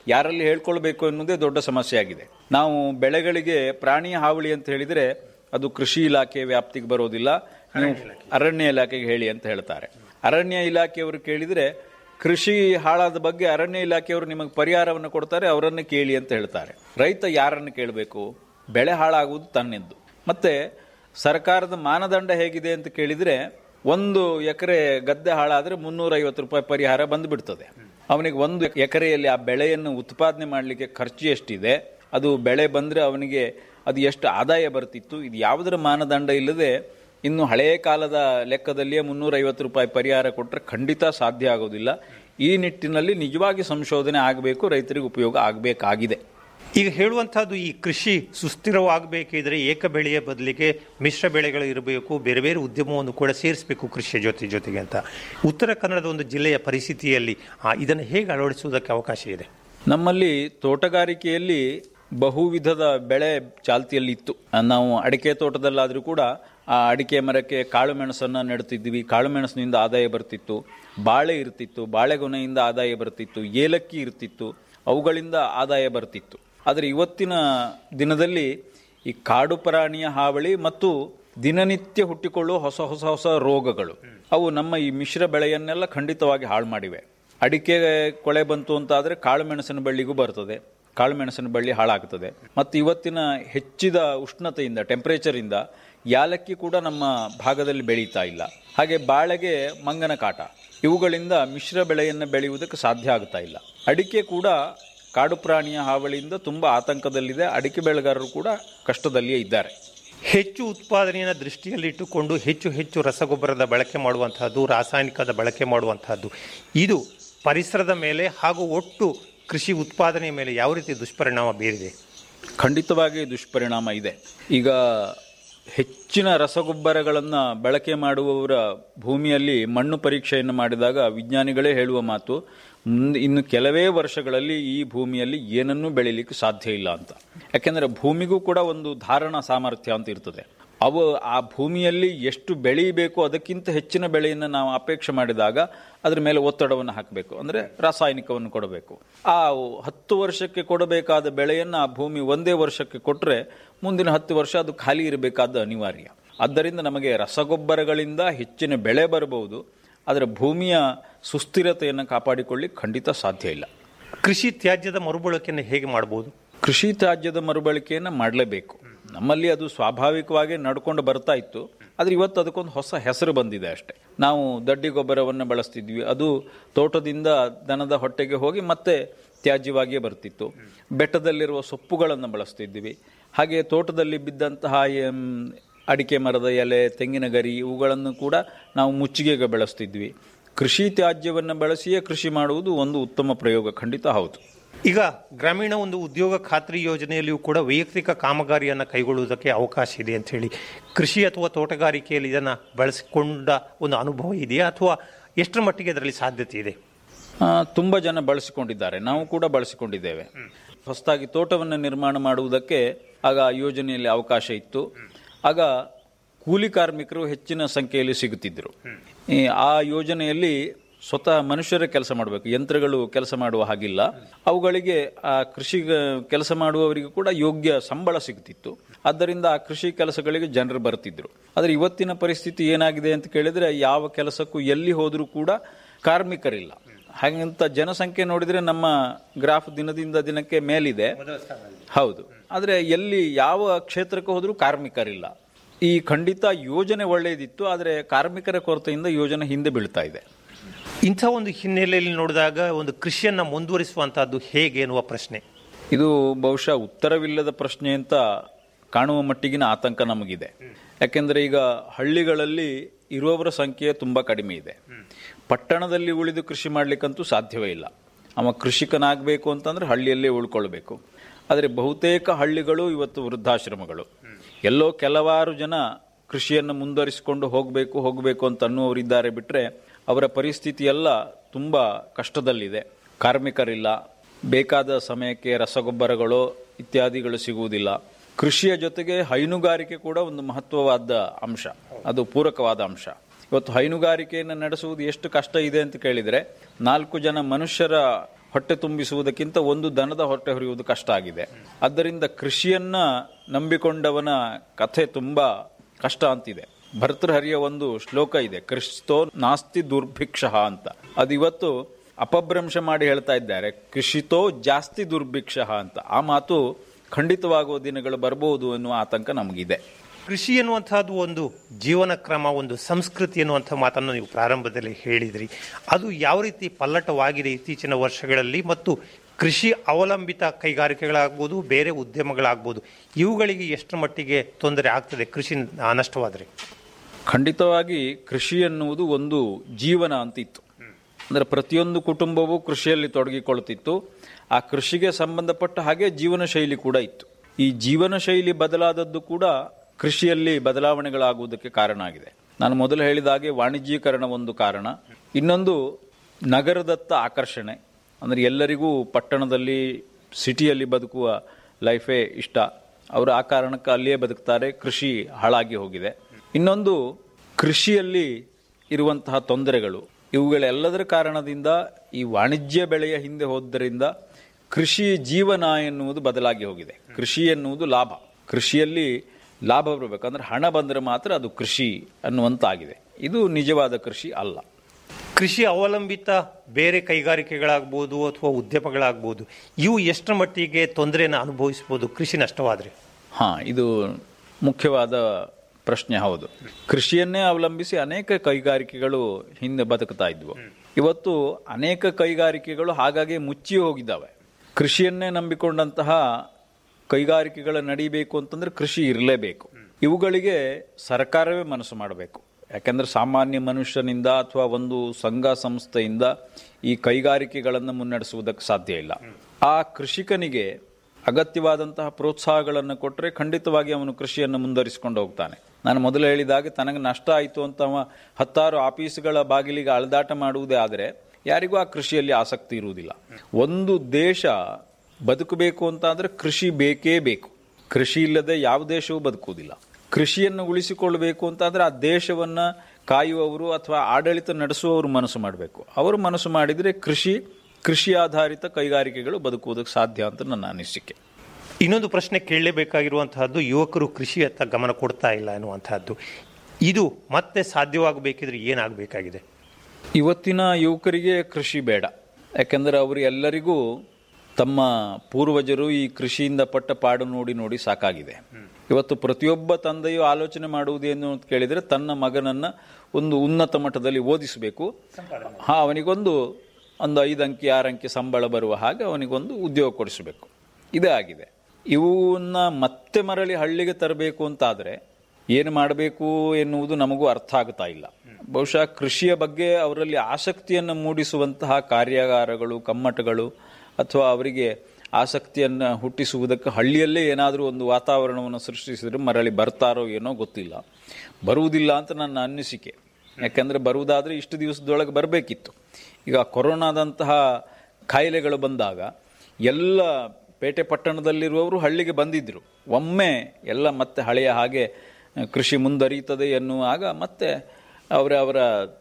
Speaker 9: ಯಾರಲ್ಲಿ ಹೇಳ್ಕೊಳ್ಬೇಕು ಎನ್ನುವುದೇ ದೊಡ್ಡ ಸಮಸ್ಯೆ ಆಗಿದೆ ನಾವು ಬೆಳೆಗಳಿಗೆ ಪ್ರಾಣಿ ಹಾವಳಿ ಅಂತ ಹೇಳಿದ್ರೆ ಅದು ಕೃಷಿ ಇಲಾಖೆ ವ್ಯಾಪ್ತಿಗೆ ಬರೋದಿಲ್ಲ ನೀವು ಅರಣ್ಯ ಇಲಾಖೆಗೆ ಹೇಳಿ ಅಂತ ಹೇಳ್ತಾರೆ ಅರಣ್ಯ ಇಲಾಖೆಯವರು ಕೇಳಿದ್ರೆ ಕೃಷಿ ಹಾಳಾದ ಬಗ್ಗೆ ಅರಣ್ಯ ಇಲಾಖೆಯವರು ನಿಮಗೆ ಪರಿಹಾರವನ್ನು ಕೊಡ್ತಾರೆ ಅವರನ್ನು ಕೇಳಿ ಅಂತ ಹೇಳ್ತಾರೆ ರೈತ ಯಾರನ್ನು ಕೇಳಬೇಕು ಬೆಳೆ ಹಾಳಾಗುವುದು ತನ್ನೆದ್ದು ಮತ್ತೆ ಸರ್ಕಾರದ ಮಾನದಂಡ ಹೇಗಿದೆ ಅಂತ ಕೇಳಿದ್ರೆ ಒಂದು ಎಕರೆ ಗದ್ದೆ ಹಾಳಾದ್ರೆ ಮುನ್ನೂರ ಐವತ್ತು ರೂಪಾಯಿ ಪರಿಹಾರ ಬಂದ್ಬಿಡ್ತದೆ ಅವನಿಗೆ ಒಂದು ಎಕರೆಯಲ್ಲಿ ಆ ಬೆಳೆಯನ್ನು ಉತ್ಪಾದನೆ ಮಾಡಲಿಕ್ಕೆ ಖರ್ಚು ಎಷ್ಟಿದೆ ಅದು ಬೆಳೆ ಬಂದ್ರೆ ಅವನಿಗೆ ಅದು ಎಷ್ಟು ಆದಾಯ ಬರ್ತಿತ್ತು ಇದು ಯಾವುದರ ಮಾನದಂಡ ಇಲ್ಲದೆ ಇನ್ನು ಹಳೆಯ ಕಾಲದ ಲೆಕ್ಕದಲ್ಲಿಯೇ ಮುನ್ನೂರ ಐವತ್ತು ರೂಪಾಯಿ ಪರಿಹಾರ ಕೊಟ್ಟರೆ ಖಂಡಿತ ಸಾಧ್ಯ ಆಗೋದಿಲ್ಲ ಈ ನಿಟ್ಟಿನಲ್ಲಿ ನಿಜವಾಗಿ ಸಂಶೋಧನೆ ಆಗಬೇಕು ರೈತರಿಗೆ ಉಪಯೋಗ ಆಗಬೇಕಾಗಿದೆ
Speaker 8: ಈಗ ಹೇಳುವಂತಹದ್ದು ಈ ಕೃಷಿ ಸುಸ್ಥಿರವಾಗಬೇಕಿದ್ರೆ ಏಕ ಬೆಳೆಯ ಬದಲಿಗೆ ಮಿಶ್ರ ಬೆಳೆಗಳು ಇರಬೇಕು ಬೇರೆ ಬೇರೆ ಉದ್ಯಮವನ್ನು ಕೂಡ ಸೇರಿಸಬೇಕು ಕೃಷಿಯ ಜೊತೆ ಜೊತೆಗೆ ಅಂತ ಉತ್ತರ ಕನ್ನಡದ ಒಂದು ಜಿಲ್ಲೆಯ ಪರಿಸ್ಥಿತಿಯಲ್ಲಿ ಆ, ಇದನ್ನು ಹೇಗೆ ಅಳವಡಿಸುವುದಕ್ಕೆ ಅವಕಾಶ ಇದೆ
Speaker 9: ನಮ್ಮಲ್ಲಿ ತೋಟಗಾರಿಕೆಯಲ್ಲಿ ಬಹುವಿಧದ ಬೆಳೆ ಚಾಲ್ತಿಯಲ್ಲಿ ಇತ್ತು ಆ, ನಾವು ಅಡಿಕೆ ತೋಟದಲ್ಲಾದರೂ ಕೂಡ ಆ ಅಡಿಕೆ ಮರಕ್ಕೆ ಕಾಳು ಮೆಣಸನ್ನು ನೆಡ್ತಿದ್ವಿ ಕಾಳು ಮೆಣಸಿನಿಂದ ಆದಾಯ ಬರ್ತಿತ್ತು ಬಾಳೆ ಇರ್ತಿತ್ತು ಬಾಳೆಗೊನೆಯಿಂದ ಆದಾಯ ಬರ್ತಿತ್ತು ಏಲಕ್ಕಿ ಇರ್ತಿತ್ತು ಅವುಗಳಿಂದ ಆದಾಯ ಬರ್ತಿತ್ತು ಆದರೆ ಇವತ್ತಿನ ದಿನದಲ್ಲಿ ಈ ಕಾಡು ಪ್ರಾಣಿಯ ಹಾವಳಿ ಮತ್ತು ದಿನನಿತ್ಯ ಹುಟ್ಟಿಕೊಳ್ಳುವ ಹೊಸ ಹೊಸ ಹೊಸ ರೋಗಗಳು ಅವು ನಮ್ಮ ಈ ಮಿಶ್ರ ಬೆಳೆಯನ್ನೆಲ್ಲ ಖಂಡಿತವಾಗಿ ಹಾಳು ಮಾಡಿವೆ ಅಡಿಕೆ ಕೊಳೆ ಬಂತು ಅಂತ ಆದರೆ ಕಾಳು ಮೆಣಸಿನ ಬಳ್ಳಿಗೂ ಬರ್ತದೆ ಕಾಳು ಮೆಣಸಿನ ಬಳ್ಳಿ ಹಾಳಾಗ್ತದೆ ಮತ್ತು ಇವತ್ತಿನ ಹೆಚ್ಚಿದ ಉಷ್ಣತೆಯಿಂದ ಟೆಂಪರೇಚರಿಂದ ಯಾಲಕ್ಕಿ ಕೂಡ ನಮ್ಮ ಭಾಗದಲ್ಲಿ ಬೆಳೀತಾ ಇಲ್ಲ ಹಾಗೆ ಬಾಳೆಗೆ ಮಂಗನ ಕಾಟ ಇವುಗಳಿಂದ ಮಿಶ್ರ ಬೆಳೆಯನ್ನು ಬೆಳೆಯುವುದಕ್ಕೆ ಸಾಧ್ಯ ಆಗ್ತಾ ಇಲ್ಲ ಅಡಿಕೆ ಕೂಡ ಕಾಡು ಪ್ರಾಣಿಯ ಹಾವಳಿಯಿಂದ ತುಂಬ ಆತಂಕದಲ್ಲಿದೆ ಅಡಿಕೆ ಬೆಳೆಗಾರರು ಕೂಡ ಕಷ್ಟದಲ್ಲಿಯೇ ಇದ್ದಾರೆ
Speaker 8: ಹೆಚ್ಚು ಉತ್ಪಾದನೆಯನ್ನು ದೃಷ್ಟಿಯಲ್ಲಿಟ್ಟುಕೊಂಡು ಹೆಚ್ಚು ಹೆಚ್ಚು ರಸಗೊಬ್ಬರದ ಬಳಕೆ ಮಾಡುವಂತಹದ್ದು ರಾಸಾಯನಿಕದ ಬಳಕೆ ಮಾಡುವಂತಹದ್ದು ಇದು ಪರಿಸರದ ಮೇಲೆ ಹಾಗೂ ಒಟ್ಟು ಕೃಷಿ ಉತ್ಪಾದನೆಯ ಮೇಲೆ ಯಾವ ರೀತಿ ದುಷ್ಪರಿಣಾಮ ಬೀರಿದೆ
Speaker 9: ಖಂಡಿತವಾಗಿ ದುಷ್ಪರಿಣಾಮ ಇದೆ ಈಗ ಹೆಚ್ಚಿನ ರಸಗೊಬ್ಬರಗಳನ್ನು ಬಳಕೆ ಮಾಡುವವರ ಭೂಮಿಯಲ್ಲಿ ಮಣ್ಣು ಪರೀಕ್ಷೆಯನ್ನು ಮಾಡಿದಾಗ ವಿಜ್ಞಾನಿಗಳೇ ಹೇಳುವ ಮಾತು ಮುಂದೆ ಇನ್ನು ಕೆಲವೇ ವರ್ಷಗಳಲ್ಲಿ ಈ ಭೂಮಿಯಲ್ಲಿ ಏನನ್ನೂ ಬೆಳೀಲಿಕ್ಕೆ ಸಾಧ್ಯ ಇಲ್ಲ ಅಂತ ಯಾಕೆಂದರೆ ಭೂಮಿಗೂ ಕೂಡ ಒಂದು ಧಾರಣ ಸಾಮರ್ಥ್ಯ ಅಂತ ಇರ್ತದೆ ಅವು ಆ ಭೂಮಿಯಲ್ಲಿ ಎಷ್ಟು ಬೆಳೆಯಬೇಕು ಅದಕ್ಕಿಂತ ಹೆಚ್ಚಿನ ಬೆಳೆಯನ್ನು ನಾವು ಅಪೇಕ್ಷೆ ಮಾಡಿದಾಗ ಅದರ ಮೇಲೆ ಒತ್ತಡವನ್ನು ಹಾಕಬೇಕು ಅಂದರೆ ರಾಸಾಯನಿಕವನ್ನು ಕೊಡಬೇಕು ಆ ಹತ್ತು ವರ್ಷಕ್ಕೆ ಕೊಡಬೇಕಾದ ಬೆಳೆಯನ್ನು ಆ ಭೂಮಿ ಒಂದೇ ವರ್ಷಕ್ಕೆ ಕೊಟ್ಟರೆ ಮುಂದಿನ ಹತ್ತು ವರ್ಷ ಅದು ಖಾಲಿ ಇರಬೇಕಾದ ಅನಿವಾರ್ಯ ಆದ್ದರಿಂದ ನಮಗೆ ರಸಗೊಬ್ಬರಗಳಿಂದ ಹೆಚ್ಚಿನ ಬೆಳೆ ಬರಬಹುದು ಆದರೆ ಭೂಮಿಯ ಸುಸ್ಥಿರತೆಯನ್ನು ಕಾಪಾಡಿಕೊಳ್ಳಿಕ್ಕೆ ಖಂಡಿತ ಸಾಧ್ಯ ಇಲ್ಲ
Speaker 8: ಕೃಷಿ ತ್ಯಾಜ್ಯದ ಮರುಬಳಕೆಯನ್ನು ಹೇಗೆ ಮಾಡಬಹುದು
Speaker 9: ಕೃಷಿ ತ್ಯಾಜ್ಯದ ಮರುಬಳಕೆಯನ್ನು ಮಾಡಲೇಬೇಕು ನಮ್ಮಲ್ಲಿ ಅದು ಸ್ವಾಭಾವಿಕವಾಗಿ ನಡ್ಕೊಂಡು ಬರ್ತಾ ಇತ್ತು ಆದರೆ ಇವತ್ತು ಅದಕ್ಕೊಂದು ಹೊಸ ಹೆಸರು ಬಂದಿದೆ ಅಷ್ಟೇ ನಾವು ದಡ್ಡಿ ಗೊಬ್ಬರವನ್ನು ಬಳಸ್ತಿದ್ವಿ ಅದು ತೋಟದಿಂದ ದನದ ಹೊಟ್ಟೆಗೆ ಹೋಗಿ ಮತ್ತೆ ತ್ಯಾಜ್ಯವಾಗಿಯೇ ಬರ್ತಿತ್ತು ಬೆಟ್ಟದಲ್ಲಿರುವ ಸೊಪ್ಪುಗಳನ್ನು ಬಳಸ್ತಿದ್ವಿ ಹಾಗೆ ತೋಟದಲ್ಲಿ ಬಿದ್ದಂತಹ ಎಂ, ಅಡಿಕೆ ಮರದ ಎಲೆ ತೆಂಗಿನ ಗರಿ ಇವುಗಳನ್ನು ಕೂಡ ನಾವು ಮುಚ್ಚಿಗೆಗೆ ಬೆಳೆಸ್ತಿದ್ವಿ ಕೃಷಿ ತ್ಯಾಜ್ಯವನ್ನು ಬಳಸಿಯೇ ಕೃಷಿ ಮಾಡುವುದು ಒಂದು ಉತ್ತಮ ಪ್ರಯೋಗ ಖಂಡಿತ ಹೌದು
Speaker 8: ಈಗ ಗ್ರಾಮೀಣ ಒಂದು ಉದ್ಯೋಗ ಖಾತ್ರಿ ಯೋಜನೆಯಲ್ಲಿಯೂ ಕೂಡ ವೈಯಕ್ತಿಕ ಕಾಮಗಾರಿಯನ್ನು ಕೈಗೊಳ್ಳುವುದಕ್ಕೆ ಅವಕಾಶ ಇದೆ ಅಂತ ಹೇಳಿ ಕೃಷಿ ಅಥವಾ ತೋಟಗಾರಿಕೆಯಲ್ಲಿ ಇದನ್ನು ಬಳಸಿಕೊಂಡ ಒಂದು ಅನುಭವ ಇದೆಯಾ ಅಥವಾ ಎಷ್ಟರ ಮಟ್ಟಿಗೆ ಅದರಲ್ಲಿ ಸಾಧ್ಯತೆ ಇದೆ
Speaker 9: ಆ, ತುಂಬ ಜನ ಬಳಸಿಕೊಂಡಿದ್ದಾರೆ ನಾವು ಕೂಡ ಬಳಸಿಕೊಂಡಿದ್ದೇವೆ ಹೊಸದಾಗಿ ತೋಟವನ್ನು ನಿರ್ಮಾಣ ಮಾಡುವುದಕ್ಕೆ ಆಗ ಯೋಜನೆಯಲ್ಲಿ ಅವಕಾಶ ಇತ್ತು ಆಗ ಕೂಲಿ ಕಾರ್ಮಿಕರು ಹೆಚ್ಚಿನ ಸಂಖ್ಯೆಯಲ್ಲಿ ಸಿಗುತ್ತಿದ್ದರು ಈ ಆ ಯೋಜನೆಯಲ್ಲಿ ಸ್ವತಃ ಮನುಷ್ಯರೇ ಕೆಲಸ ಮಾಡಬೇಕು ಯಂತ್ರಗಳು ಕೆಲಸ ಮಾಡುವ ಹಾಗಿಲ್ಲ ಅವುಗಳಿಗೆ ಆ ಕೃಷಿ ಕೆಲಸ ಮಾಡುವವರಿಗೂ ಕೂಡ ಯೋಗ್ಯ ಸಂಬಳ ಸಿಗ್ತಿತ್ತು ಆದ್ದರಿಂದ ಆ ಕೃಷಿ ಕೆಲಸಗಳಿಗೆ ಜನರು ಬರ್ತಿದ್ರು ಆದರೆ ಇವತ್ತಿನ ಪರಿಸ್ಥಿತಿ ಏನಾಗಿದೆ ಅಂತ ಕೇಳಿದ್ರೆ ಯಾವ ಕೆಲಸಕ್ಕೂ ಎಲ್ಲಿ ಹೋದರೂ ಕೂಡ ಕಾರ್ಮಿಕರಿಲ್ಲ ಹಾಗಂತ ಜನಸಂಖ್ಯೆ ನೋಡಿದ್ರೆ ನಮ್ಮ ಗ್ರಾಫ್ ದಿನದಿಂದ ದಿನಕ್ಕೆ ಮೇಲಿದೆ ಹೌದು ಆದರೆ ಎಲ್ಲಿ ಯಾವ ಕ್ಷೇತ್ರಕ್ಕೆ ಹೋದರೂ ಕಾರ್ಮಿಕರಿಲ್ಲ ಈ ಖಂಡಿತ ಯೋಜನೆ ಒಳ್ಳೆಯದಿತ್ತು ಆದರೆ ಕಾರ್ಮಿಕರ ಕೊರತೆಯಿಂದ ಯೋಜನೆ ಹಿಂದೆ ಬೀಳ್ತಾ ಇದೆ
Speaker 8: ಇಂಥ ಒಂದು ಹಿನ್ನೆಲೆಯಲ್ಲಿ ನೋಡಿದಾಗ ಒಂದು ಕೃಷಿಯನ್ನು ಮುಂದುವರಿಸುವಂತಹದ್ದು ಹೇಗೆ ಎನ್ನುವ ಪ್ರಶ್ನೆ
Speaker 9: ಇದು ಬಹುಶಃ ಉತ್ತರವಿಲ್ಲದ ಪ್ರಶ್ನೆ ಅಂತ ಕಾಣುವ ಮಟ್ಟಿಗಿನ ಆತಂಕ ನಮಗಿದೆ ಯಾಕೆಂದರೆ ಈಗ ಹಳ್ಳಿಗಳಲ್ಲಿ ಇರುವವರ ಸಂಖ್ಯೆ ತುಂಬ ಕಡಿಮೆ ಇದೆ ಪಟ್ಟಣದಲ್ಲಿ ಉಳಿದು ಕೃಷಿ ಮಾಡಲಿಕ್ಕಂತೂ ಸಾಧ್ಯವೇ ಇಲ್ಲ ಅವ ಕೃಷಿಕನಾಗಬೇಕು ಅಂತಂದ್ರೆ ಹಳ್ಳಿಯಲ್ಲೇ ಉಳ್ಕೊಳ್ಬೇಕು ಆದರೆ ಬಹುತೇಕ ಹಳ್ಳಿಗಳು ಇವತ್ತು ವೃದ್ಧಾಶ್ರಮಗಳು ಎಲ್ಲೋ ಕೆಲವಾರು ಜನ ಕೃಷಿಯನ್ನು ಮುಂದುವರಿಸಿಕೊಂಡು ಹೋಗಬೇಕು ಹೋಗಬೇಕು ಅಂತ ಅನ್ನುವರಿದ್ದಾರೆ ಬಿಟ್ಟರೆ ಅವರ ಪರಿಸ್ಥಿತಿ ಎಲ್ಲ ತುಂಬ ಕಷ್ಟದಲ್ಲಿದೆ ಕಾರ್ಮಿಕರಿಲ್ಲ ಬೇಕಾದ ಸಮಯಕ್ಕೆ ರಸಗೊಬ್ಬರಗಳು ಇತ್ಯಾದಿಗಳು ಸಿಗುವುದಿಲ್ಲ ಕೃಷಿಯ ಜೊತೆಗೆ ಹೈನುಗಾರಿಕೆ ಕೂಡ ಒಂದು ಮಹತ್ವವಾದ ಅಂಶ ಅದು ಪೂರಕವಾದ ಅಂಶ ಇವತ್ತು ಹೈನುಗಾರಿಕೆಯನ್ನು ನಡೆಸುವುದು ಎಷ್ಟು ಕಷ್ಟ ಇದೆ ಅಂತ ಕೇಳಿದರೆ ನಾಲ್ಕು ಜನ ಮನುಷ್ಯರ ಹೊಟ್ಟೆ ತುಂಬಿಸುವುದಕ್ಕಿಂತ ಒಂದು ದನದ ಹೊಟ್ಟೆ ಹೊರೆಯುವುದು ಕಷ್ಟ ಆಗಿದೆ ಆದ್ದರಿಂದ ಕೃಷಿಯನ್ನ ನಂಬಿಕೊಂಡವನ ಕಥೆ ತುಂಬಾ ಕಷ್ಟ ಅಂತಿದೆ ಭರ್ತೃಹರಿಯ ಒಂದು ಶ್ಲೋಕ ಇದೆ ಕೃಷಿತೋ ನಾಸ್ತಿ ದುರ್ಭಿಕ್ಷ ಅಂತ ಅದು ಇವತ್ತು ಅಪಭ್ರಂಶ ಮಾಡಿ ಹೇಳ್ತಾ ಇದ್ದಾರೆ ಕೃಷಿತೋ ಜಾಸ್ತಿ ದುರ್ಭಿಕ್ಷ ಅಂತ ಆ ಮಾತು ಖಂಡಿತವಾಗುವ ದಿನಗಳು ಬರಬಹುದು ಎನ್ನುವ ಆತಂಕ ನಮಗಿದೆ
Speaker 8: ಕೃಷಿ ಎನ್ನುವಂತಹದ್ದು ಒಂದು ಜೀವನ ಕ್ರಮ ಒಂದು ಸಂಸ್ಕೃತಿ ಎನ್ನುವಂಥ ಮಾತನ್ನು ನೀವು ಪ್ರಾರಂಭದಲ್ಲಿ ಹೇಳಿದ್ರಿ ಅದು ಯಾವ ರೀತಿ ಪಲ್ಲಟವಾಗಿದೆ ಇತ್ತೀಚಿನ ವರ್ಷಗಳಲ್ಲಿ ಮತ್ತು ಕೃಷಿ ಅವಲಂಬಿತ ಕೈಗಾರಿಕೆಗಳಾಗ್ಬೋದು ಬೇರೆ ಉದ್ಯಮಗಳಾಗ್ಬೋದು ಇವುಗಳಿಗೆ ಎಷ್ಟು ಮಟ್ಟಿಗೆ ತೊಂದರೆ ಆಗ್ತದೆ ಕೃಷಿ ನಷ್ಟವಾದರೆ
Speaker 9: ಖಂಡಿತವಾಗಿ ಕೃಷಿ ಎನ್ನುವುದು ಒಂದು ಜೀವನ ಅಂತಿತ್ತು ಅಂದ್ರೆ ಪ್ರತಿಯೊಂದು ಕುಟುಂಬವೂ ಕೃಷಿಯಲ್ಲಿ ತೊಡಗಿಕೊಳ್ತಿತ್ತು ಆ ಕೃಷಿಗೆ ಸಂಬಂಧಪಟ್ಟ ಹಾಗೆ ಜೀವನ ಶೈಲಿ ಕೂಡ ಇತ್ತು ಈ ಜೀವನ ಶೈಲಿ ಬದಲಾದದ್ದು ಕೂಡ ಕೃಷಿಯಲ್ಲಿ ಬದಲಾವಣೆಗಳಾಗುವುದಕ್ಕೆ ಕಾರಣ ಆಗಿದೆ ನಾನು ಮೊದಲು ಹೇಳಿದ ಹಾಗೆ ವಾಣಿಜ್ಯೀಕರಣ ಒಂದು ಕಾರಣ ಇನ್ನೊಂದು ನಗರದತ್ತ ಆಕರ್ಷಣೆ ಅಂದ್ರೆ ಎಲ್ಲರಿಗೂ ಪಟ್ಟಣದಲ್ಲಿ ಸಿಟಿಯಲ್ಲಿ ಬದುಕುವ ಲೈಫೇ ಇಷ್ಟ ಅವರು ಆ ಕಾರಣಕ್ಕೆ ಅಲ್ಲಿಯೇ ಬದುಕ್ತಾರೆ ಕೃಷಿ ಹಾಳಾಗಿ ಹೋಗಿದೆ ಇನ್ನೊಂದು ಕೃಷಿಯಲ್ಲಿ ಇರುವಂತಹ ತೊಂದರೆಗಳು ಇವುಗಳೆಲ್ಲದರ ಕಾರಣದಿಂದ ಈ ವಾಣಿಜ್ಯ ಬೆಳೆಯ ಹಿಂದೆ ಹೋದ್ದರಿಂದ ಕೃಷಿ ಜೀವನ ಎನ್ನುವುದು ಬದಲಾಗಿ ಹೋಗಿದೆ ಕೃಷಿ ಎನ್ನುವುದು ಲಾಭ ಕೃಷಿಯಲ್ಲಿ ಲಾಭ ಬರಬೇಕು ಅಂದ್ರೆ ಹಣ ಬಂದರೆ ಮಾತ್ರ ಅದು ಕೃಷಿ ಅನ್ನುವಂತಾಗಿದೆ ಇದು ನಿಜವಾದ ಕೃಷಿ ಅಲ್ಲ
Speaker 8: ಕೃಷಿ ಅವಲಂಬಿತ ಬೇರೆ ಕೈಗಾರಿಕೆಗಳಾಗ್ಬೋದು ಅಥವಾ ಉದ್ಯಮಗಳಾಗ್ಬೋದು ಇವು ಎಷ್ಟು ಮಟ್ಟಿಗೆ ತೊಂದರೆಯನ್ನು ಅನುಭವಿಸ್ಬೋದು ಕೃಷಿ ನಷ್ಟವಾದರೆ
Speaker 9: ಹಾ ಇದು ಮುಖ್ಯವಾದ ಪ್ರಶ್ನೆ ಹೌದು ಕೃಷಿಯನ್ನೇ ಅವಲಂಬಿಸಿ ಅನೇಕ ಕೈಗಾರಿಕೆಗಳು ಹಿಂದೆ ಬದುಕ್ತಾ ಇದ್ವು ಇವತ್ತು ಅನೇಕ ಕೈಗಾರಿಕೆಗಳು ಹಾಗಾಗಿ ಮುಚ್ಚಿ ಹೋಗಿದ್ದಾವೆ ಕೃಷಿಯನ್ನೇ ನಂಬಿಕೊಂಡಂತಹ ಕೈಗಾರಿಕೆಗಳ ನಡೀಬೇಕು ಅಂತಂದ್ರೆ ಕೃಷಿ ಇರಲೇಬೇಕು ಇವುಗಳಿಗೆ ಸರ್ಕಾರವೇ ಮನಸ್ಸು ಮಾಡಬೇಕು ಯಾಕಂದ್ರೆ ಸಾಮಾನ್ಯ ಮನುಷ್ಯನಿಂದ ಅಥವಾ ಒಂದು ಸಂಘ ಸಂಸ್ಥೆಯಿಂದ ಈ ಕೈಗಾರಿಕೆಗಳನ್ನು ಮುನ್ನಡೆಸುವುದಕ್ಕೆ ಸಾಧ್ಯ ಇಲ್ಲ ಆ ಕೃಷಿಕನಿಗೆ ಅಗತ್ಯವಾದಂತಹ ಪ್ರೋತ್ಸಾಹಗಳನ್ನು ಕೊಟ್ಟರೆ ಖಂಡಿತವಾಗಿ ಅವನು ಕೃಷಿಯನ್ನು ಮುಂದುವರಿಸಿಕೊಂಡು ಹೋಗ್ತಾನೆ ನಾನು ಮೊದಲು ಹೇಳಿದಾಗೆ ತನಗೆ ನಷ್ಟ ಆಯಿತು ಅಂತ ಅವ ಹತ್ತಾರು ಆಫೀಸ್ಗಳ ಬಾಗಿಲಿಗೆ ಅಳದಾಟ ಮಾಡುವುದೇ ಆದರೆ ಯಾರಿಗೂ ಆ ಕೃಷಿಯಲ್ಲಿ ಆಸಕ್ತಿ ಇರುವುದಿಲ್ಲ ಒಂದು ದೇಶ ಬದುಕಬೇಕು ಅಂತ ಅಂದ್ರೆ ಕೃಷಿ ಬೇಕೇ ಬೇಕು ಕೃಷಿ ಇಲ್ಲದೆ ಯಾವ ದೇಶವೂ ಬದುಕುವುದಿಲ್ಲ ಕೃಷಿಯನ್ನು ಉಳಿಸಿಕೊಳ್ಳಬೇಕು ಅಂತಾದ್ರೆ ಆ ದೇಶವನ್ನ ಕಾಯುವವರು ಅಥವಾ ಆಡಳಿತ ನಡೆಸುವವರು ಮನಸ್ಸು ಮಾಡಬೇಕು ಅವರು ಮನಸ್ಸು ಮಾಡಿದರೆ ಕೃಷಿ ಕೃಷಿ ಆಧಾರಿತ ಕೈಗಾರಿಕೆಗಳು ಬದುಕುವುದಕ್ಕೆ ಸಾಧ್ಯ ಅಂತ ನನ್ನ ಅನಿಸಿಕೆ
Speaker 8: ಇನ್ನೊಂದು ಪ್ರಶ್ನೆ ಕೇಳಲೇಬೇಕಾಗಿರುವಂತಹದ್ದು ಯುವಕರು ಕೃಷಿಯತ್ತ ಗಮನ ಕೊಡ್ತಾ ಇಲ್ಲ ಎನ್ನುವಂತಹದ್ದು ಇದು ಮತ್ತೆ ಸಾಧ್ಯವಾಗಬೇಕಿದ್ರೆ ಏನಾಗಬೇಕಾಗಿದೆ
Speaker 9: ಇವತ್ತಿನ ಯುವಕರಿಗೆ ಕೃಷಿ ಬೇಡ ಯಾಕೆಂದರೆ ಅವರು ಎಲ್ಲರಿಗೂ ತಮ್ಮ ಪೂರ್ವಜರು ಈ ಕೃಷಿಯಿಂದ ಪಟ್ಟ ಪಾಡು ನೋಡಿ ನೋಡಿ ಸಾಕಾಗಿದೆ ಇವತ್ತು ಪ್ರತಿಯೊಬ್ಬ ತಂದೆಯು ಆಲೋಚನೆ ಮಾಡುವುದೇನು ಅಂತ ಕೇಳಿದರೆ ತನ್ನ ಮಗನನ್ನ ಒಂದು ಉನ್ನತ ಮಟ್ಟದಲ್ಲಿ ಓದಿಸಬೇಕು ಹಾ ಅವನಿಗೊಂದು ಒಂದು ಐದು ಅಂಕಿ ಆರು ಅಂಕಿ ಸಂಬಳ ಬರುವ ಹಾಗೆ ಅವನಿಗೊಂದು ಉದ್ಯೋಗ ಕೊಡಿಸಬೇಕು ಇದೇ ಆಗಿದೆ ಇವನ್ನ ಮತ್ತೆ ಮರಳಿ ಹಳ್ಳಿಗೆ ತರಬೇಕು ಅಂತಾದರೆ ಏನು ಮಾಡಬೇಕು ಎನ್ನುವುದು ನಮಗೂ ಅರ್ಥ ಆಗ್ತಾ ಇಲ್ಲ ಬಹುಶಃ ಕೃಷಿಯ ಬಗ್ಗೆ ಅವರಲ್ಲಿ ಆಸಕ್ತಿಯನ್ನು ಮೂಡಿಸುವಂತಹ ಕಾರ್ಯಾಗಾರಗಳು ಕಮ್ಮಟಗಳು ಅಥವಾ ಅವರಿಗೆ ಆಸಕ್ತಿಯನ್ನು ಹುಟ್ಟಿಸುವುದಕ್ಕೆ ಹಳ್ಳಿಯಲ್ಲೇ ಏನಾದರೂ ಒಂದು ವಾತಾವರಣವನ್ನು ಸೃಷ್ಟಿಸಿದ್ರೆ ಮರಳಿ ಬರ್ತಾರೋ ಏನೋ ಗೊತ್ತಿಲ್ಲ ಬರುವುದಿಲ್ಲ ಅಂತ ನನ್ನ ಅನಿಸಿಕೆ ಯಾಕೆಂದರೆ ಬರುವುದಾದರೆ ಇಷ್ಟು ದಿವಸದೊಳಗೆ ಬರಬೇಕಿತ್ತು ಈಗ ಕೊರೋನಾದಂತಹ ಕಾಯಿಲೆಗಳು ಬಂದಾಗ ಎಲ್ಲ ಪೇಟೆ ಪಟ್ಟಣದಲ್ಲಿರುವವರು ಹಳ್ಳಿಗೆ ಬಂದಿದ್ರು ಒಮ್ಮೆ ಎಲ್ಲ ಮತ್ತೆ ಹಳೆಯ ಹಾಗೆ ಕೃಷಿ ಮುಂದರಿಯುತ್ತದೆ ಎನ್ನುವಾಗ ಮತ್ತೆ ಅವರ ಅವರ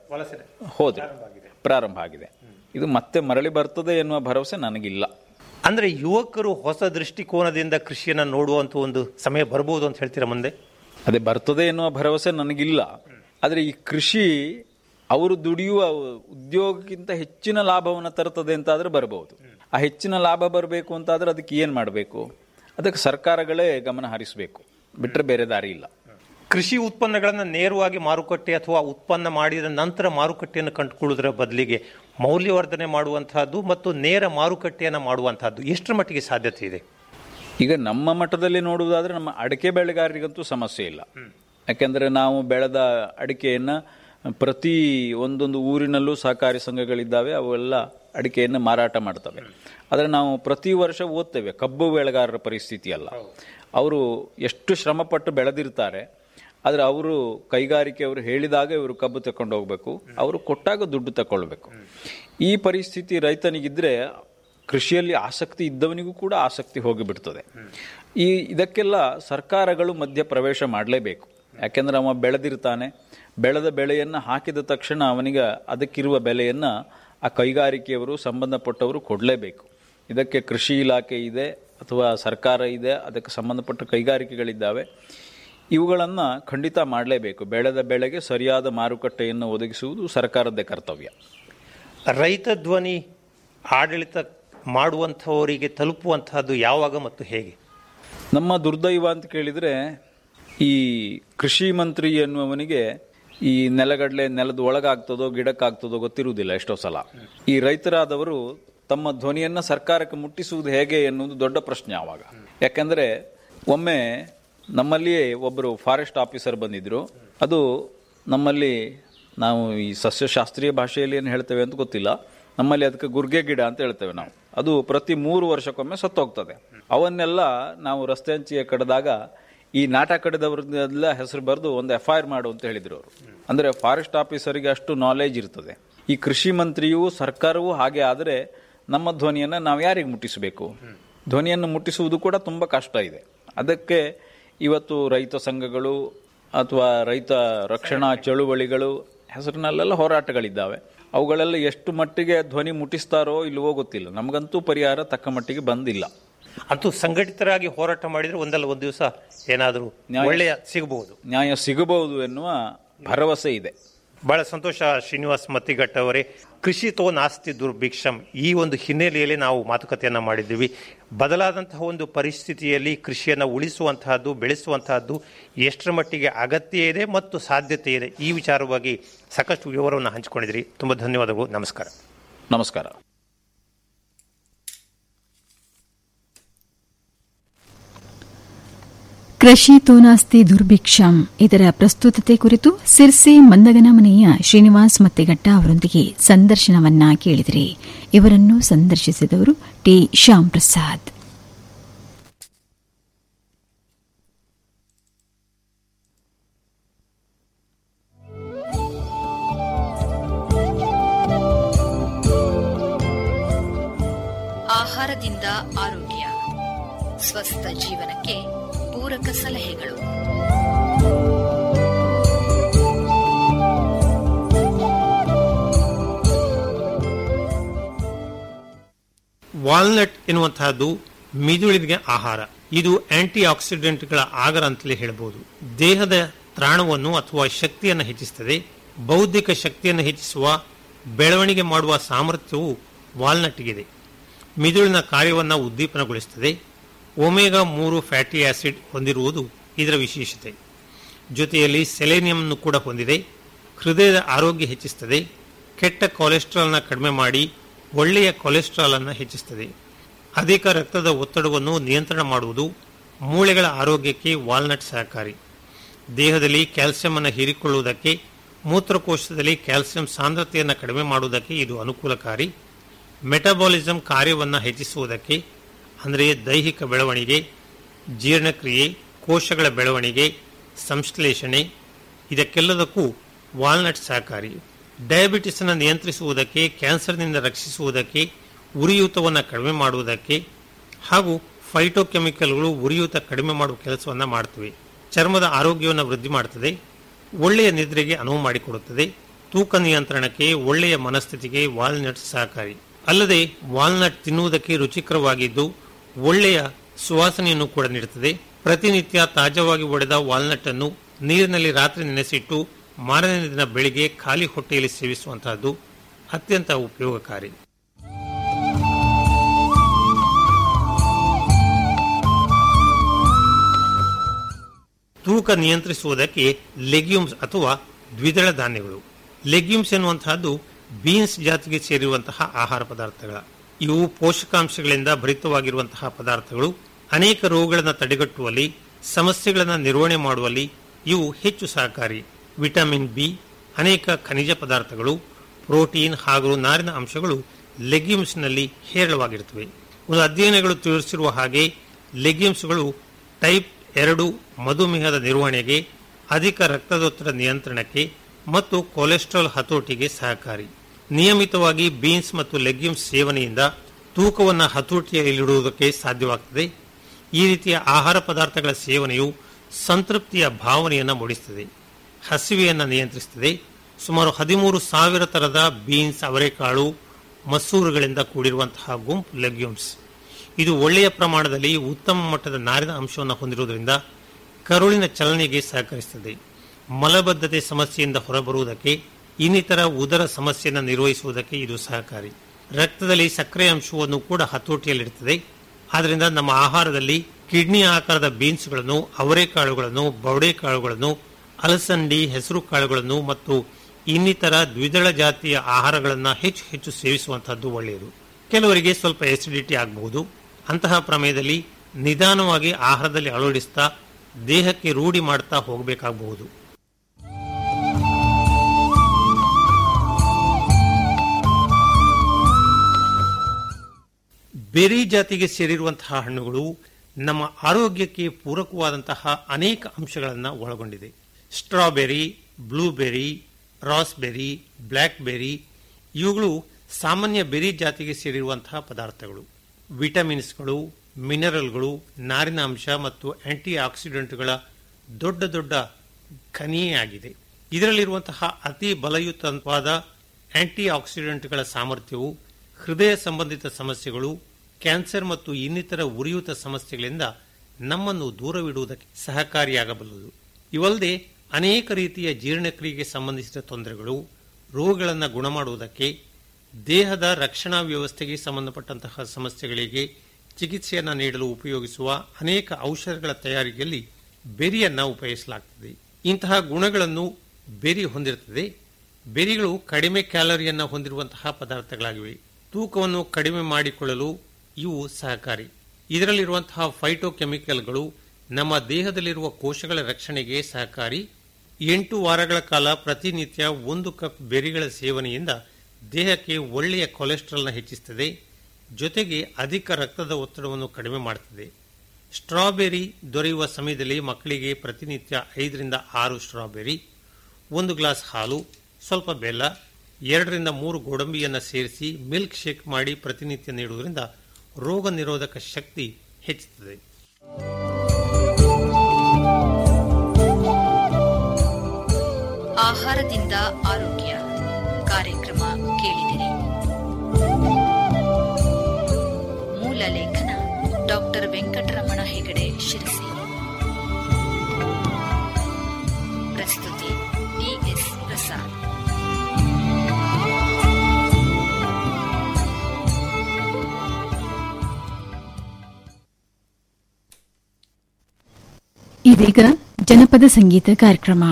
Speaker 9: ಹೋದ್ರೆ ಪ್ರಾರಂಭ ಆಗಿದೆ ಇದು ಮತ್ತೆ ಮರಳಿ ಬರ್ತದೆ ಎನ್ನುವ ಭರವಸೆ ನನಗಿಲ್ಲ
Speaker 8: ಅಂದ್ರೆ ಯುವಕರು ಹೊಸ ದೃಷ್ಟಿಕೋನದಿಂದ ಕೃಷಿಯನ್ನ ನೋಡುವಂತ ಒಂದು ಸಮಯ ಬರ್ಬೋದು ಅಂತ ಹೇಳ್ತೀರಾ ಮುಂದೆ
Speaker 9: ಅದೇ ಬರ್ತದೆ ಎನ್ನುವ ಭರವಸೆ ನನಗಿಲ್ಲ ಆದರೆ ಈ ಕೃಷಿ ಅವರು ದುಡಿಯುವ ಉದ್ಯೋಗಕ್ಕಿಂತ ಹೆಚ್ಚಿನ ಲಾಭವನ್ನು ತರ್ತದೆ ಅಂತಾದ್ರೆ ಬರಬಹುದು ಆ ಹೆಚ್ಚಿನ ಲಾಭ ಬರಬೇಕು ಅಂತಾದ್ರೆ ಅದಕ್ಕೆ ಏನು ಮಾಡಬೇಕು ಅದಕ್ಕೆ ಸರ್ಕಾರಗಳೇ ಗಮನ ಹರಿಸಬೇಕು ಬಿಟ್ಟರೆ ಬೇರೆ ದಾರಿ ಇಲ್ಲ
Speaker 8: ಕೃಷಿ ಉತ್ಪನ್ನಗಳನ್ನು ನೇರವಾಗಿ ಮಾರುಕಟ್ಟೆ ಅಥವಾ ಉತ್ಪನ್ನ ಮಾಡಿದ ನಂತರ ಮಾರುಕಟ್ಟೆಯನ್ನು ಕಂಡುಕೊಳ್ಳುವುದರ ಬದಲಿಗೆ ಮೌಲ್ಯವರ್ಧನೆ ಮಾಡುವಂತಹದ್ದು ಮತ್ತು ನೇರ ಮಾರುಕಟ್ಟೆಯನ್ನು ಮಾಡುವಂತಹದ್ದು ಎಷ್ಟರ ಮಟ್ಟಿಗೆ ಸಾಧ್ಯತೆ ಇದೆ
Speaker 9: ಈಗ ನಮ್ಮ ಮಟ್ಟದಲ್ಲಿ ನೋಡುವುದಾದ್ರೆ ನಮ್ಮ ಅಡಿಕೆ ಬೆಳೆಗಾರರಿಗಂತೂ ಸಮಸ್ಯೆ ಇಲ್ಲ ಯಾಕೆಂದರೆ ನಾವು ಬೆಳೆದ ಅಡಿಕೆಯನ್ನು ಪ್ರತಿ ಒಂದೊಂದು ಊರಿನಲ್ಲೂ ಸಹಕಾರಿ ಸಂಘಗಳಿದ್ದಾವೆ ಅವೆಲ್ಲ ಅಡಿಕೆಯನ್ನು ಮಾರಾಟ ಮಾಡ್ತವೆ ಆದರೆ ನಾವು ಪ್ರತಿ ವರ್ಷ ಓದ್ತೇವೆ ಕಬ್ಬು ಬೆಳೆಗಾರರ ಪರಿಸ್ಥಿತಿ ಅಲ್ಲ ಅವರು ಎಷ್ಟು ಶ್ರಮಪಟ್ಟು ಬೆಳೆದಿರ್ತಾರೆ ಆದರೆ ಅವರು ಕೈಗಾರಿಕೆಯವರು ಹೇಳಿದಾಗ ಇವರು ಕಬ್ಬು ತಕೊಂಡು ಹೋಗ್ಬೇಕು ಅವರು ಕೊಟ್ಟಾಗ ದುಡ್ಡು ತಗೊಳ್ಬೇಕು ಈ ಪರಿಸ್ಥಿತಿ ರೈತನಿಗಿದ್ರೆ ಕೃಷಿಯಲ್ಲಿ ಆಸಕ್ತಿ ಇದ್ದವನಿಗೂ ಕೂಡ ಆಸಕ್ತಿ ಹೋಗಿಬಿಡ್ತದೆ ಈ ಇದಕ್ಕೆಲ್ಲ ಸರ್ಕಾರಗಳು ಮಧ್ಯ ಪ್ರವೇಶ ಮಾಡಲೇಬೇಕು ಯಾಕೆಂದ್ರೆ ಅವ ಬೆಳೆದಿರ್ತಾನೆ ಬೆಳೆದ ಬೆಳೆಯನ್ನು ಹಾಕಿದ ತಕ್ಷಣ ಅವನಿಗೆ ಅದಕ್ಕಿರುವ ಬೆಲೆಯನ್ನು ಆ ಕೈಗಾರಿಕೆಯವರು ಸಂಬಂಧಪಟ್ಟವರು ಕೊಡಲೇಬೇಕು ಇದಕ್ಕೆ ಕೃಷಿ ಇಲಾಖೆ ಇದೆ ಅಥವಾ ಸರ್ಕಾರ ಇದೆ ಅದಕ್ಕೆ ಸಂಬಂಧಪಟ್ಟ ಕೈಗಾರಿಕೆಗಳಿದ್ದಾವೆ ಇವುಗಳನ್ನು ಖಂಡಿತ ಮಾಡಲೇಬೇಕು ಬೆಳೆದ ಬೆಳೆಗೆ ಸರಿಯಾದ ಮಾರುಕಟ್ಟೆಯನ್ನು ಒದಗಿಸುವುದು ಸರ್ಕಾರದ್ದೇ ಕರ್ತವ್ಯ
Speaker 8: ರೈತ ಧ್ವನಿ ಆಡಳಿತ ಮಾಡುವಂಥವರಿಗೆ ತಲುಪುವಂತಹದ್ದು ಯಾವಾಗ ಮತ್ತು ಹೇಗೆ
Speaker 9: ನಮ್ಮ ದುರ್ದೈವ ಅಂತ ಕೇಳಿದರೆ ಈ ಕೃಷಿ ಮಂತ್ರಿ ಎನ್ನುವವನಿಗೆ ಈ ನೆಲಗಡಲೆ ನೆಲದ ಒಳಗಾಗ್ತದೋ ಗಿಡಕ್ಕಾಗ್ತದೋ ಗೊತ್ತಿರುವುದಿಲ್ಲ ಎಷ್ಟೋ ಸಲ ಈ ರೈತರಾದವರು ತಮ್ಮ ಧ್ವನಿಯನ್ನು ಸರ್ಕಾರಕ್ಕೆ ಮುಟ್ಟಿಸುವುದು ಹೇಗೆ ಎನ್ನುವುದು ದೊಡ್ಡ ಪ್ರಶ್ನೆ ಆವಾಗ ಯಾಕಂದರೆ ಒಮ್ಮೆ ನಮ್ಮಲ್ಲಿಯೇ ಒಬ್ಬರು ಫಾರೆಸ್ಟ್ ಆಫೀಸರ್ ಬಂದಿದ್ರು ಅದು ನಮ್ಮಲ್ಲಿ ನಾವು ಈ ಸಸ್ಯಶಾಸ್ತ್ರೀಯ ಭಾಷೆಯಲ್ಲಿ ಏನು ಹೇಳ್ತೇವೆ ಅಂತ ಗೊತ್ತಿಲ್ಲ ನಮ್ಮಲ್ಲಿ ಅದಕ್ಕೆ ಗುರ್ಗೆ ಗಿಡ ಅಂತ ಹೇಳ್ತೇವೆ ನಾವು ಅದು ಪ್ರತಿ ಮೂರು ವರ್ಷಕ್ಕೊಮ್ಮೆ ಸತ್ತೋಗ್ತದೆ ಅವನ್ನೆಲ್ಲ ನಾವು ರಸ್ತೆ ಹಂಚಿಗೆ ಕಡ್ದಾಗ ಈ ನಾಟ ಕಡಿದವ್ರನ್ನೆಲ್ಲ ಹೆಸರು ಬರೆದು ಒಂದು ಎಫ್ ಐ ಆರ್ ಮಾಡು ಅಂತ ಹೇಳಿದ್ರು ಅವರು ಅಂದರೆ ಫಾರೆಸ್ಟ್ ಆಫೀಸರಿಗೆ ಅಷ್ಟು ನಾಲೆಜ್ ಇರ್ತದೆ ಈ ಕೃಷಿ ಮಂತ್ರಿಯೂ ಸರ್ಕಾರವೂ ಹಾಗೆ ಆದರೆ ನಮ್ಮ ಧ್ವನಿಯನ್ನು ನಾವು ಯಾರಿಗೆ ಮುಟ್ಟಿಸಬೇಕು ಧ್ವನಿಯನ್ನು ಮುಟ್ಟಿಸುವುದು ಕೂಡ ತುಂಬ ಕಷ್ಟ ಇದೆ ಅದಕ್ಕೆ ಇವತ್ತು ರೈತ ಸಂಘಗಳು ಅಥವಾ ರೈತ ರಕ್ಷಣಾ ಚಳುವಳಿಗಳು ಹೆಸರಿನಲ್ಲೆಲ್ಲ ಹೋರಾಟಗಳಿದ್ದಾವೆ ಅವುಗಳೆಲ್ಲ ಎಷ್ಟು ಮಟ್ಟಿಗೆ ಧ್ವನಿ ಮುಟ್ಟಿಸ್ತಾರೋ ಇಲ್ಲವೋ ಗೊತ್ತಿಲ್ಲ ನಮಗಂತೂ ಪರಿಹಾರ ತಕ್ಕ ಮಟ್ಟಿಗೆ ಬಂದಿಲ್ಲ
Speaker 8: ಅಂತೂ ಸಂಘಟಿತರಾಗಿ ಹೋರಾಟ ಮಾಡಿದ್ರೆ ಒಂದಲ್ಲ ಒಂದು ದಿವಸ ಏನಾದರೂ
Speaker 9: ನ್ಯಾಯ-
Speaker 8: ಒಳ್ಳೆಯ ಸಿಗಬಹುದು
Speaker 9: ನ್ಯಾಯ ಸಿಗಬಹುದು ಎನ್ನುವ ಭರವಸೆ ಇದೆ
Speaker 8: ಬಹಳ ಸಂತೋಷ ಶ್ರೀನಿವಾಸ್ ಮತ್ತಿಘಟ್ಟ ಅವರೇ ಕೃಷಿ ತೋ ನಾಸ್ತಿ ದುರ್ಭಿಕ್ಷಂ ಈ ಒಂದು ಹಿನ್ನೆಲೆಯಲ್ಲಿ ನಾವು ಮಾತುಕತೆಯನ್ನ ಮಾಡಿದ್ದೀವಿ ಬದಲಾದಂತಹ ಒಂದು ಪರಿಸ್ಥಿತಿಯಲ್ಲಿ ಕೃಷಿಯನ್ನು ಉಳಿಸುವಂತಹದ್ದು ಬೆಳೆಸುವಂತಹದ್ದು ಎಷ್ಟರ ಮಟ್ಟಿಗೆ ಅಗತ್ಯ ಇದೆ ಮತ್ತು ಸಾಧ್ಯತೆ ಇದೆ ಈ ವಿಚಾರವಾಗಿ ಸಾಕಷ್ಟು ವಿವರವನ್ನು ಹಂಚಿಕೊಂಡಿದ್ರಿ ತುಂಬ ಧನ್ಯವಾದಗಳು ನಮಸ್ಕಾರ
Speaker 9: ನಮಸ್ಕಾರ
Speaker 1: ಕೃಷಿ ತೋನಾಸ್ತಿ ದುರ್ಭಿಕ್ಷಂ ಇದರ ಪ್ರಸ್ತುತತೆ ಕುರಿತು ಸಿರ್ಸಿ ಮಂದಗನಮನೆಯ ಶ್ರೀನಿವಾಸ್ ಮತ್ತೆಘಟ್ಟ ಅವರೊಂದಿಗೆ ಸಂದರ್ಶನವನ್ನ ಕೇಳಿದಿರಿ ಇವರನ್ನು ಸಂದರ್ಶಿಸಿದವರು ಟಿ ಶ್ಯಾಮ್ ಪ್ರಸಾದ್
Speaker 10: ಆಹಾರದಿಂದ ಆರೋಗ್ಯ ಸ್ವಸ್ಥ ಜೀವನಕ್ಕೆ ಪೂರಕ ಸಲಹೆಗಳು
Speaker 8: ವಾಲ್ನಟ್ ಎನ್ನುವಂತಹದ್ದು ಮಿದುಳಿಗೆ ಆಹಾರ ಇದು ಆಂಟಿ ಆಕ್ಸಿಡೆಂಟ್ಗಳ ಆಗರ ಅಂತಲೇ ಹೇಳಬಹುದು ದೇಹದ ತ್ರಾಣವನ್ನು ಅಥವಾ ಶಕ್ತಿಯನ್ನು ಹೆಚ್ಚಿಸುತ್ತದೆ ಬೌದ್ಧಿಕ ಶಕ್ತಿಯನ್ನು ಹೆಚ್ಚಿಸುವ ಬೆಳವಣಿಗೆ ಮಾಡುವ ಸಾಮರ್ಥ್ಯವು ವಾಲ್ನಟ್ಗಿದೆ ಮಿದುಳಿನ ಕಾರ್ಯವನ್ನು ಉದ್ದೀಪನಗೊಳಿಸುತ್ತದೆ ಒಮೆಗಾ ಮೂರು ಫ್ಯಾಟಿ ಆಸಿಡ್ ಹೊಂದಿರುವುದು ಇದರ ವಿಶೇಷತೆ ಜೊತೆಯಲ್ಲಿ ಸೆಲೆನಿಯಂನ್ನು ಕೂಡ ಹೊಂದಿದೆ ಹೃದಯದ ಆರೋಗ್ಯ ಹೆಚ್ಚಿಸುತ್ತದೆ ಕೆಟ್ಟ ಕೊಲೆಸ್ಟ್ರಾಲ್ನ ಕಡಿಮೆ ಮಾಡಿ ಒಳ್ಳೆಯ ಕೊಲೆಸ್ಟ್ರಾಲ್ ಅನ್ನು ಹೆಚ್ಚಿಸುತ್ತದೆ ಅಧಿಕ ರಕ್ತದ ಒತ್ತಡವನ್ನು ನಿಯಂತ್ರಣ ಮಾಡುವುದು ಮೂಳೆಗಳ ಆರೋಗ್ಯಕ್ಕೆ ವಾಲ್ನಟ್ ಸಹಕಾರಿ ದೇಹದಲ್ಲಿ ಕ್ಯಾಲ್ಸಿಯಂ ಅನ್ನು ಹೀರಿಕೊಳ್ಳುವುದಕ್ಕೆ ಮೂತ್ರಕೋಶದಲ್ಲಿ ಕ್ಯಾಲ್ಸಿಯಂ ಸಾಂದ್ರತೆಯನ್ನು ಕಡಿಮೆ ಮಾಡುವುದಕ್ಕೆ ಇದು ಅನುಕೂಲಕಾರಿ ಮೆಟಬಾಲಿಸಂ ಕಾರ್ಯವನ್ನು ಹೆಚ್ಚಿಸುವುದಕ್ಕೆ ಅಂದರೆ ದೈಹಿಕ ಬೆಳವಣಿಗೆ ಜೀರ್ಣಕ್ರಿಯೆ ಕೋಶಗಳ ಬೆಳವಣಿಗೆ ಸಂಶ್ಲೇಷಣೆ ಇದಕ್ಕೆಲ್ಲದಕ್ಕೂ ವಾಲ್ನಟ್ ಸಹಕಾರಿ ಡಯಾಬಿಟಿಸ್ ಅನ್ನು ನಿಯಂತ್ರಿಸುವುದಕ್ಕೆ ಕ್ಯಾನ್ಸರ್ನಿಂದ ರಕ್ಷಿಸುವುದಕ್ಕೆ ಉರಿಯೂತವನ್ನು ಕಡಿಮೆ ಮಾಡುವುದಕ್ಕೆ ಹಾಗೂ ಫೈಟೋಕೆಮಿಕಲ್ಗಳು ಉರಿಯೂತ ಕಡಿಮೆ ಮಾಡುವ ಕೆಲಸವನ್ನು ಮಾಡ್ತವೆ ಚರ್ಮದ ಆರೋಗ್ಯವನ್ನು ವೃದ್ಧಿ ಮಾಡುತ್ತದೆ ಒಳ್ಳೆಯ ನಿದ್ರೆಗೆ ಅನುವು ಮಾಡಿಕೊಡುತ್ತದೆ ತೂಕ ನಿಯಂತ್ರಣಕ್ಕೆ ಒಳ್ಳೆಯ ಮನಸ್ಥಿತಿಗೆ ವಾಲ್ನಟ್ ಸಹಕಾರಿ ಅಲ್ಲದೆ ವಾಲ್ನಟ್ ತಿನ್ನುವುದಕ್ಕೆ ರುಚಿಕರವಾಗಿದ್ದು ಒಳ್ಳೆಯ ಸುವಾಸನೆಯನ್ನು ಕೂಡ ನೀಡುತ್ತದೆ ಪ್ರತಿನಿತ್ಯ ತಾಜಾವಾಗಿ ಒಡೆದ ವಾಲ್ನಟ್ ಅನ್ನು ನೀರಿನಲ್ಲಿ ರಾತ್ರಿ ನೆನೆಸಿಟ್ಟು ಮಾರನೇ ದಿನ ಬೆಳಿಗ್ಗೆ ಖಾಲಿ ಹೊಟ್ಟೆಯಲ್ಲಿ ಸೇವಿಸುವಂತಹದ್ದು ಅತ್ಯಂತ ಉಪಯೋಗಕಾರಿ ತೂಕ ನಿಯಂತ್ರಿಸುವುದಕ್ಕೆ ಲೆಗ್ಯೂಮ್ಸ್ ಅಥವಾ ದ್ವಿದಳ ಧಾನ್ಯಗಳು ಲೆಗ್ಯೂಮ್ಸ್ ಎನ್ನುವಂತಹದ್ದು ಬೀನ್ಸ್ ಜಾತಿಗೆ ಸೇರಿರುವಂತಹ ಆಹಾರ ಪದಾರ್ಥಗಳ ಇವು ಪೋಷಕಾಂಶಗಳಿಂದ ಭರಿತವಾಗಿರುವಂತಹ ಪದಾರ್ಥಗಳು ಅನೇಕ ರೋಗಗಳನ್ನು ತಡೆಗಟ್ಟುವಲ್ಲಿ ಸಮಸ್ಯೆಗಳನ್ನು ನಿರ್ವಹಣೆ ಮಾಡುವಲ್ಲಿ ಇವು ಹೆಚ್ಚು ಸಹಕಾರಿ ವಿಟಮಿನ್ ಬಿ ಅನೇಕ ಖನಿಜ ಪದಾರ್ಥಗಳು ಪ್ರೋಟೀನ್ ಹಾಗೂ ನಾರಿನ ಅಂಶಗಳು ಲೆಗ್ಯೂಮ್ಸ್ನಲ್ಲಿ ಹೇರಳವಾಗಿರುತ್ತವೆ ಒಂದು ಅಧ್ಯಯನಗಳು ತೋರಿಸಿರುವ ಹಾಗೆ ಲೆಗ್ಯೂಮ್ಸ್ಗಳು ಟೈಪ್ ಎರಡು ಮಧುಮೇಹದ ನಿರ್ವಹಣೆಗೆ ಅಧಿಕ ರಕ್ತದೊತ್ತಡ ನಿಯಂತ್ರಣಕ್ಕೆ ಮತ್ತು ಕೊಲೆಸ್ಟ್ರಾಲ್ ಹತೋಟಿಗೆ ಸಹಕಾರಿ ನಿಯಮಿತವಾಗಿ ಬೀನ್ಸ್ ಮತ್ತು ಲೆಗ್ಯೂಮ್ಸ್ ಸೇವನೆಯಿಂದ ತೂಕವನ್ನು ಹತೋಟಿಯಲ್ಲಿಡುವುದಕ್ಕೆ ಸಾಧ್ಯವಾಗುತ್ತದೆ ಈ ರೀತಿಯ ಆಹಾರ ಪದಾರ್ಥಗಳ ಸೇವನೆಯು ಸಂತೃಪ್ತಿಯ ಭಾವನೆಯನ್ನು ಮೂಡಿಸುತ್ತದೆ ಹಸಿವೆಯನ್ನು ನಿಯಂತ್ರಿಸುತ್ತದೆ ಸುಮಾರು ಹದಿಮೂರು ಸಾವಿರ ತರದ ಬೀನ್ಸ್ ಅವರೆಕಾಳು ಮಸೂರುಗಳಿಂದ ಕೂಡಿರುವಂತಹ ಗುಂಪು ಲೆಗ್ಯೂಮ್ಸ್ ಇದು ಒಳ್ಳೆಯ ಪ್ರಮಾಣದಲ್ಲಿ ಉತ್ತಮ ಮಟ್ಟದ ನಾರಿನ ಅಂಶವನ್ನು ಹೊಂದಿರುವುದರಿಂದ ಕರುಳಿನ ಚಲನೆಗೆ ಸಹಕರಿಸುತ್ತದೆ ಮಲಬದ್ಧತೆ ಸಮಸ್ಯೆಯಿಂದ ಹೊರಬರುವುದಕ್ಕೆ ಇನ್ನಿತರ ಉದರ ಸಮಸ್ಯೆಯನ್ನು ನಿರ್ವಹಿಸುವುದಕ್ಕೆ ಇದು ಸಹಕಾರಿ ರಕ್ತದಲ್ಲಿ ಸಕ್ಕರೆ ಅಂಶವನ್ನು ಕೂಡ ಹತೋಟಿಯಲ್ಲಿರುತ್ತದೆ ಆದ್ದರಿಂದ ನಮ್ಮ ಆಹಾರದಲ್ಲಿ ಕಿಡ್ನಿ ಆಕಾರದ ಬೀನ್ಸ್ಗಳನ್ನು ಅವರೆಕಾಳುಗಳನ್ನು ಬವಡೆಕಾಳುಗಳನ್ನು ಅಲಸಂದಿ ಹೆಸರು ಕಾಳುಗಳನ್ನು ಮತ್ತು ಇನ್ನಿತರ ದ್ವಿದಳ ಜಾತಿಯ ಆಹಾರಗಳನ್ನು ಹೆಚ್ಚು ಹೆಚ್ಚು ಸೇವಿಸುವಂತಹದ್ದು ಒಳ್ಳೆಯದು ಕೆಲವರಿಗೆ ಸ್ವಲ್ಪ ಎಸಿಡಿಟಿ ಆಗಬಹುದು ಅಂತಹ ಪ್ರಮೇಯದಲ್ಲಿ ನಿಧಾನವಾಗಿ ಆಹಾರದಲ್ಲಿ ಅಳವಡಿಸ್ತಾ ದೇಹಕ್ಕೆ ರೂಢಿ ಮಾಡ್ತಾ ಹೋಗಬೇಕಾಗಬಹುದು ಬೆರಿ ಜಾತಿಗೆ ಸೇರಿರುವಂತಹ ಹಣ್ಣುಗಳು ನಮ್ಮ ಆರೋಗ್ಯಕ್ಕೆ ಪೂರಕವಾದಂತಹ ಅನೇಕ ಅಂಶಗಳನ್ನು ಒಳಗೊಂಡಿದೆ ಸ್ಟ್ರಾಬೆರಿ ಬ್ಲೂಬೆರಿ ರಾಸ್ಬೆರಿ ಬ್ಲ್ಯಾಕ್ಬೆರಿ ಇವುಗಳು ಸಾಮಾನ್ಯ ಬೆರಿ ಜಾತಿಗೆ ಸೇರಿರುವಂತಹ ಪದಾರ್ಥಗಳು ವಿಟಮಿನ್ಸ್ಗಳು ಮಿನರಲ್ಗಳು ನಾರಿನ ಅಂಶ ಮತ್ತು ಆಂಟಿ ಆಕ್ಸಿಡೆಂಟ್ಗಳ ದೊಡ್ಡ ದೊಡ್ಡ ಖನಿಯೇ ಆಗಿದೆ ಇದರಲ್ಲಿರುವಂತಹ ಅತಿ ಬಲಯುತವಾದ ಆಂಟಿ ಆಕ್ಸಿಡೆಂಟ್ಗಳ ಸಾಮರ್ಥ್ಯವು ಹೃದಯ ಸಂಬಂಧಿತ ಸಮಸ್ಯೆಗಳು ಕ್ಯಾನ್ಸರ್ ಮತ್ತು ಇನ್ನಿತರ ಉರಿಯೂತ ಸಮಸ್ಯೆಗಳಿಂದ ನಮ್ಮನ್ನು ದೂರವಿಡುವುದಕ್ಕೆ ಸಹಕಾರಿಯಾಗಬಲ್ಲದು ಇವಲ್ಲದೆ ಅನೇಕ ರೀತಿಯ ಜೀರ್ಣಕ್ರಿಯೆಗೆ ಸಂಬಂಧಿಸಿದ ತೊಂದರೆಗಳು ರೋಗಗಳನ್ನು ಗುಣಮಾಡುವುದಕ್ಕೆ ದೇಹದ ರಕ್ಷಣಾ ವ್ಯವಸ್ಥೆಗೆ ಸಂಬಂಧಪಟ್ಟಂತಹ ಸಮಸ್ಯೆಗಳಿಗೆ ಚಿಕಿತ್ಸೆಯನ್ನು ನೀಡಲು ಉಪಯೋಗಿಸುವ ಅನೇಕ ಔಷಧಗಳ ತಯಾರಿಕೆಯಲ್ಲಿ ಬೆರಿಯನ್ನು ಉಪಯೋಗಿಸಲಾಗುತ್ತದೆ ಇಂತಹ ಗುಣಗಳನ್ನು ಬೆರಿ ಹೊಂದಿರುತ್ತದೆ ಬೆರಿಗಳು ಕಡಿಮೆ ಕ್ಯಾಲರಿಯನ್ನು ಹೊಂದಿರುವಂತಹ ಪದಾರ್ಥಗಳಾಗಿವೆ ತೂಕವನ್ನು ಕಡಿಮೆ ಮಾಡಿಕೊಳ್ಳಲು ಇವು ಸಹಕಾರಿ ಇದರಲ್ಲಿರುವಂತಹ ಫೈಟೋಕೆಮಿಕಲ್ಗಳು ನಮ್ಮ ದೇಹದಲ್ಲಿರುವ ಕೋಶಗಳ ರಕ್ಷಣೆಗೆ ಸಹಕಾರಿ ಎಂಟು ವಾರಗಳ ಕಾಲ ಪ್ರತಿನಿತ್ಯ ಒಂದು ಕಪ್ ಬೆರಿಗಳ ಸೇವನೆಯಿಂದ ದೇಹಕ್ಕೆ ಒಳ್ಳೆಯ ಕೊಲೆಸ್ಟ್ರಾಲ್ನ ಹೆಚ್ಚಿಸುತ್ತದೆ ಜೊತೆಗೆ ಅಧಿಕ ರಕ್ತದ ಒತ್ತಡವನ್ನು ಕಡಿಮೆ ಮಾಡುತ್ತದೆ ಸ್ಟ್ರಾಬೆರಿ ದೊರೆಯುವ ಸಮಯದಲ್ಲಿ ಮಕ್ಕಳಿಗೆ ಪ್ರತಿನಿತ್ಯ ಐದರಿಂದ ಆರು ಸ್ಟ್ರಾಬೆರಿ ಒಂದು ಗ್ಲಾಸ್ ಹಾಲು ಸ್ವಲ್ಪ ಬೆಲ್ಲ ಎರಡರಿಂದ ಮೂರು ಗೋಡಂಬಿಯನ್ನು ಸೇರಿಸಿ ಮಿಲ್ಕ್ ಶೇಕ್ ಮಾಡಿ ಪ್ರತಿನಿತ್ಯ ನೀಡುವುದರಿಂದ ರೋಗ ನಿರೋಧಕ ಶಕ್ತಿ ಹೆಚ್ಚುತ್ತದೆ
Speaker 10: ಆಹಾರದಿಂದ ಆರೋಗ್ಯ ಕಾರ್ಯಕ್ರಮ ಕೇಳಿದಿರಿ ಮೂಲ ಲೇಖನ ಡಾಕ್ಟರ್ ವೆಂಕಟರಮಣ ಹೆಗಡೆ ಶಿರಸಿ ಪ್ರಸ್ತುತಿ ಡಿಎಸ್ ಪ್ರಸಾದ್
Speaker 1: ಇದೀಗ ಜನಪದ ಸಂಗೀತ ಕಾರ್ಯಕ್ರಮ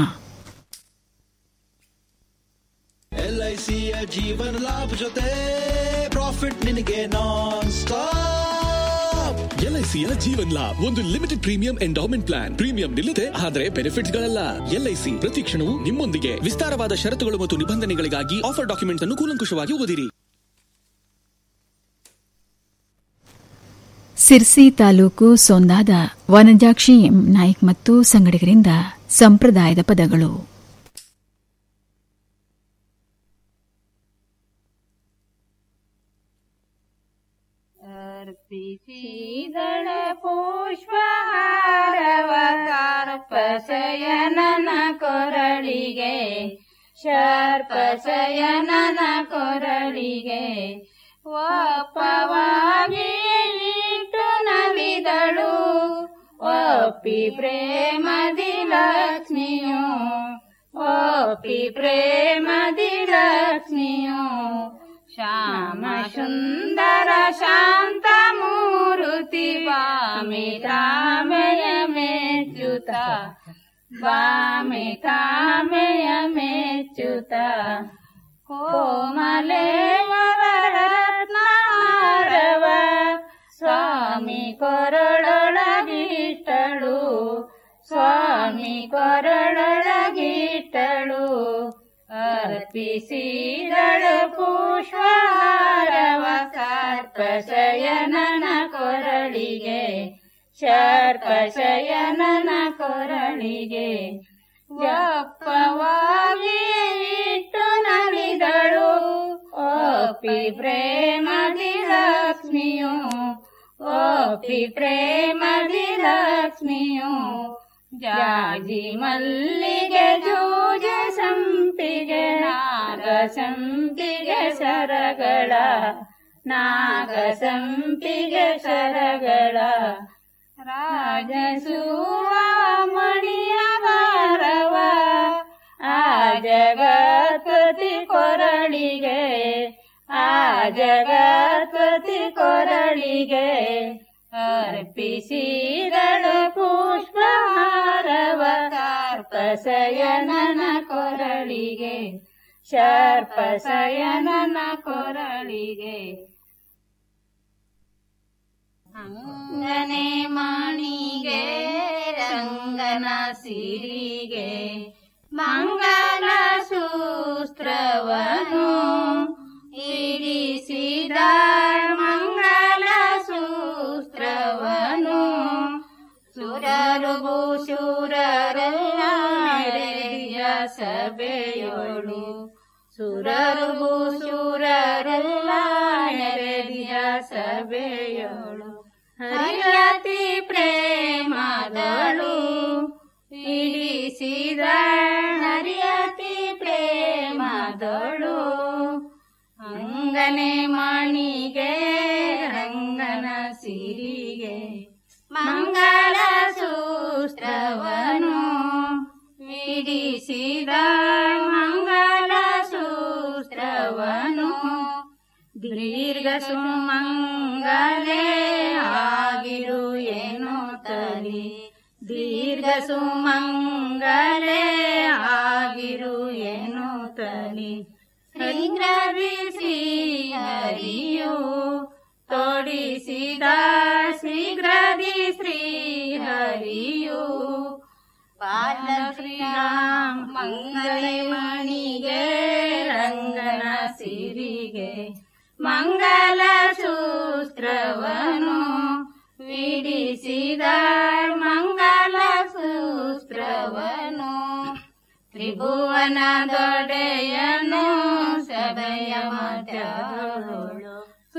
Speaker 11: ಎಲ್ಐಸಿಯ ಜೀವನ ಲಾಭ ಜೊತೆ ಪ್ರಾಫಿಟ್ ನಿನಗೆ ನಾನ್ ಸ್ಟಾಪ್
Speaker 12: ಎಲ್ಐಸಿಯ ಜೀವನ್ ಲಾಭ್ ಒಂದು limited premium endowment plan premium ನಿಲ್ಲದೆ ಆದರೆ ಬೆನಿಫಿಟ್ಸ್ ಗಳಲ್ಲ ಎಲ್ಐಸಿ ಪ್ರತಿ ಕ್ಷಣವೂ ನಿಮ್ಮೊಂದಿಗೆ ವಿಸ್ತಾರವಾದ ಷರತ್ತುಗಳು ಮತ್ತು ನಿಬಂಧನೆಗಳಿಗಾಗಿ ಆಫರ್ ಡಾಕ್ಯುಮೆಂಟ್ಸ್ ಅನ್ನು ಕೂಲಂಕುಷವಾಗಿ ಓದಿರಿ
Speaker 1: ಸಿರ್ಸಿ ತಾಲೂಕು ಸೊಂದಾದ ವನಜಾಕ್ಷಿ ಎಂ ನಾಯ್ಕ್ ಮತ್ತು ಸಂಗಡಿಗರಿಂದ ಸಂಪ್ರದಾಯದ ಪದಗಳು
Speaker 13: अर्पिसीदळ पुष्पहारवतार्पशयनन ಕೊರಳಿಗೆ ಶರ್ಪಶಯನನ ಕೊರಳಿಗೆ ಒಪ್ಪವಾಗಿ ಇಟ್ಟು ನಲಿದಳು ಒಪ್ಪಿ ಪ್ರೇಮದಿ ಲಕ್ಷ್ಮಿಯು ಒಪ್ಪಿ ಪ್ರೇಮದಿ ಲಕ್ಷ್ಮಿಯು ಶ್ಯಾಮ ಸುಂದರ ಶಾಂತ ಮೂರುತಿ ಬಾಮಿತಾಮಯ ಮೇಚ್ಯುತ ಬಾಮಿತಾಮಯ ಮೇಚ್ಯುತ ಕೋಮಲೆ ವರರತ್ನಾರವ ಸ್ವಾಮಿ ಕೊರಳೊಳಗಿಟ್ಟಳು ಸ್ವಾಮಿ ಕೊರಳೊಳಗಿಟ್ಟಳು ಅರ್ಪಿಸಿದಳು ಪುಷ್ಪಹಾರವ ಸರ್ಪಶಯನನ ಕೊರಳಿಗೆ ಶರ್ಪಶಯನನ ಕೊರಳಿಗೆ ಜಪ್ಪವಾಗಿ ಇಟ್ಟು ನಲಿದಳು ಓಪಿ ಪ್ರೇಮದಿ ಲಕ್ಷ್ಮಿಯು ಓಪಿ ಪ್ರೇಮದಿ ಲಕ್ಷ್ಮಿಯು ಜಾಜಿ ಮಲ್ಲಿಗೆ ಜೂಜ ಸಂಪಿಗೆ ನಾಗ ಸಂಪಿಗೆ ಸರಗಳ ನಾಗ ಸಂಪಿಗೆ ಸರಗಳ ರಾಜಸೂವ ಮಣಿಯ ಭಾರವ ಆ ಜಗತ್ಪತಿ ಕೊರಳಿಗೆ ಆ ಜಗತ್ಪತಿ ಕೊರಳಿಗೆ ಅರ್ಪಿಸಿದಳು ಪುಷ್ಪಹಾರವ ಶಾರ್ಪಸಯನನ ಕೊರಳಿಗೆ ಶಾರ್ಪಸಯನನ ಕೊರಳಿಗೆ ಅಂಗನೆ ಮಣಿಗೆ ರಂಗನ ಸಿರಿಗೆ ಮಂಗಲ ಸೂತ್ರವನು ಇರಿಸಿದ ಮಂಗಲ ಸೂತ್ರವನು ಸುರರು ಭೂಶೂರರೆಲ್ಲ ನೆರೆಯ ಸಭೆಯೋಳು ಸುರರು ಭೂಶೂರರೆಲ್ಲ ನೆರೆಯ ಸಭೆಯೋಳು ಹರಿಯತಿ ಪ್ರೇಮದಳು ಇಳಿಸಿದ ಹರಿಯತಿ ಪ್ರೇಮದಳು ಅಂಗನೆ ಮಣಿಗೆ ರಂಗನ ಸಿರಿಗೆ ಮಂಗಲ ಸೂತ್ರವನು ವಿಡಿಸಿದ ಮಂಗಲ ಸೂತ್ರವನು ದೀರ್ಘ ಸುಮಂಗಲೇ ಆಗಿರು ಏನೋ ತಲಿ ದೀರ್ಘ ಸುಮಂಗಲೇ ಆಗಿರು ಏನೋ ತಲಿ ಶೃಂಗರಿ ಶ್ರೀಹರಿಯು ತೋಡಿಸಿದ ಶೀಘ್ರದಿ ಶ್ರೀಹರಿಯು ಪಾದ ಶ್ರೀರಾಮ ಮಂಗಲೆ ಮಣಿಗೆ ರಂಗನ ಸಿರಿಗೆ ಮಂಗಲ ಸೂತ್ರವನು ವಿಡಿಸಿದ ಮಂಗಲ ಸೂತ್ರವನು ತ್ರಿಭುವನ ದೊಡೆಯನು ಸಭೆಯ ಮಧ್ಯಗಳು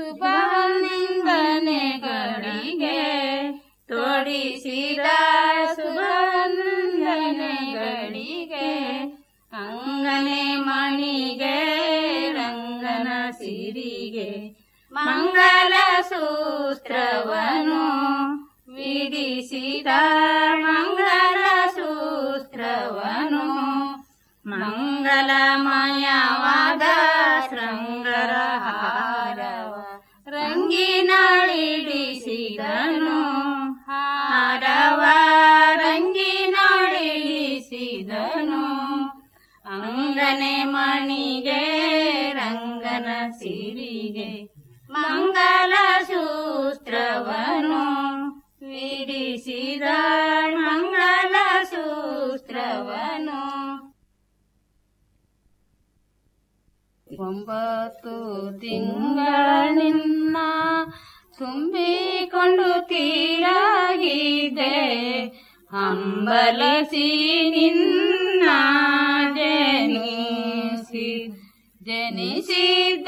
Speaker 13: ಶುಭನಿಂದನೆಗಳಿಗೆ ತೋಡಿಸಿದ ಶುಭನಿಂದನೆಗಳಿಗೆ ಅಂಗನೆ ಮಣಿಗೆ ರಂಗನ ಸಿರಿಗೆ ಮಂಗಲ ಸೂತ್ರವನು ವಿಡಿಸಿದ ಮಂಗಲ ಸೂತ್ರವನು ಮಂಗಲಮಯವಾದ ಶೃಂಗರ ಹಾರವ ರಂಗಿನಳಿಡಿಸಿದನು ಹಾರವ ರಂಗಿನಳಿಡಿಸಿದನು ಅಂಗನೆ ಮಣಿಗೆ ರಂಗನ ಸಿರಿಗೆ ಮಂಗಲ ಸೂತ್ರವನು ವಿಡಿಸಿದ ಮಂಗಲ ಸೂತ್ರವನು ಒಂಬತ್ತು ತಿಂಗಳಿನ ತುಂಬಿಕೊಂಡು ತೀರಾಗಿದೆ ಹಂಬಲಸಿ ನಿನ್ನ ಜನಿಸಿ ಜನಿಸಿದ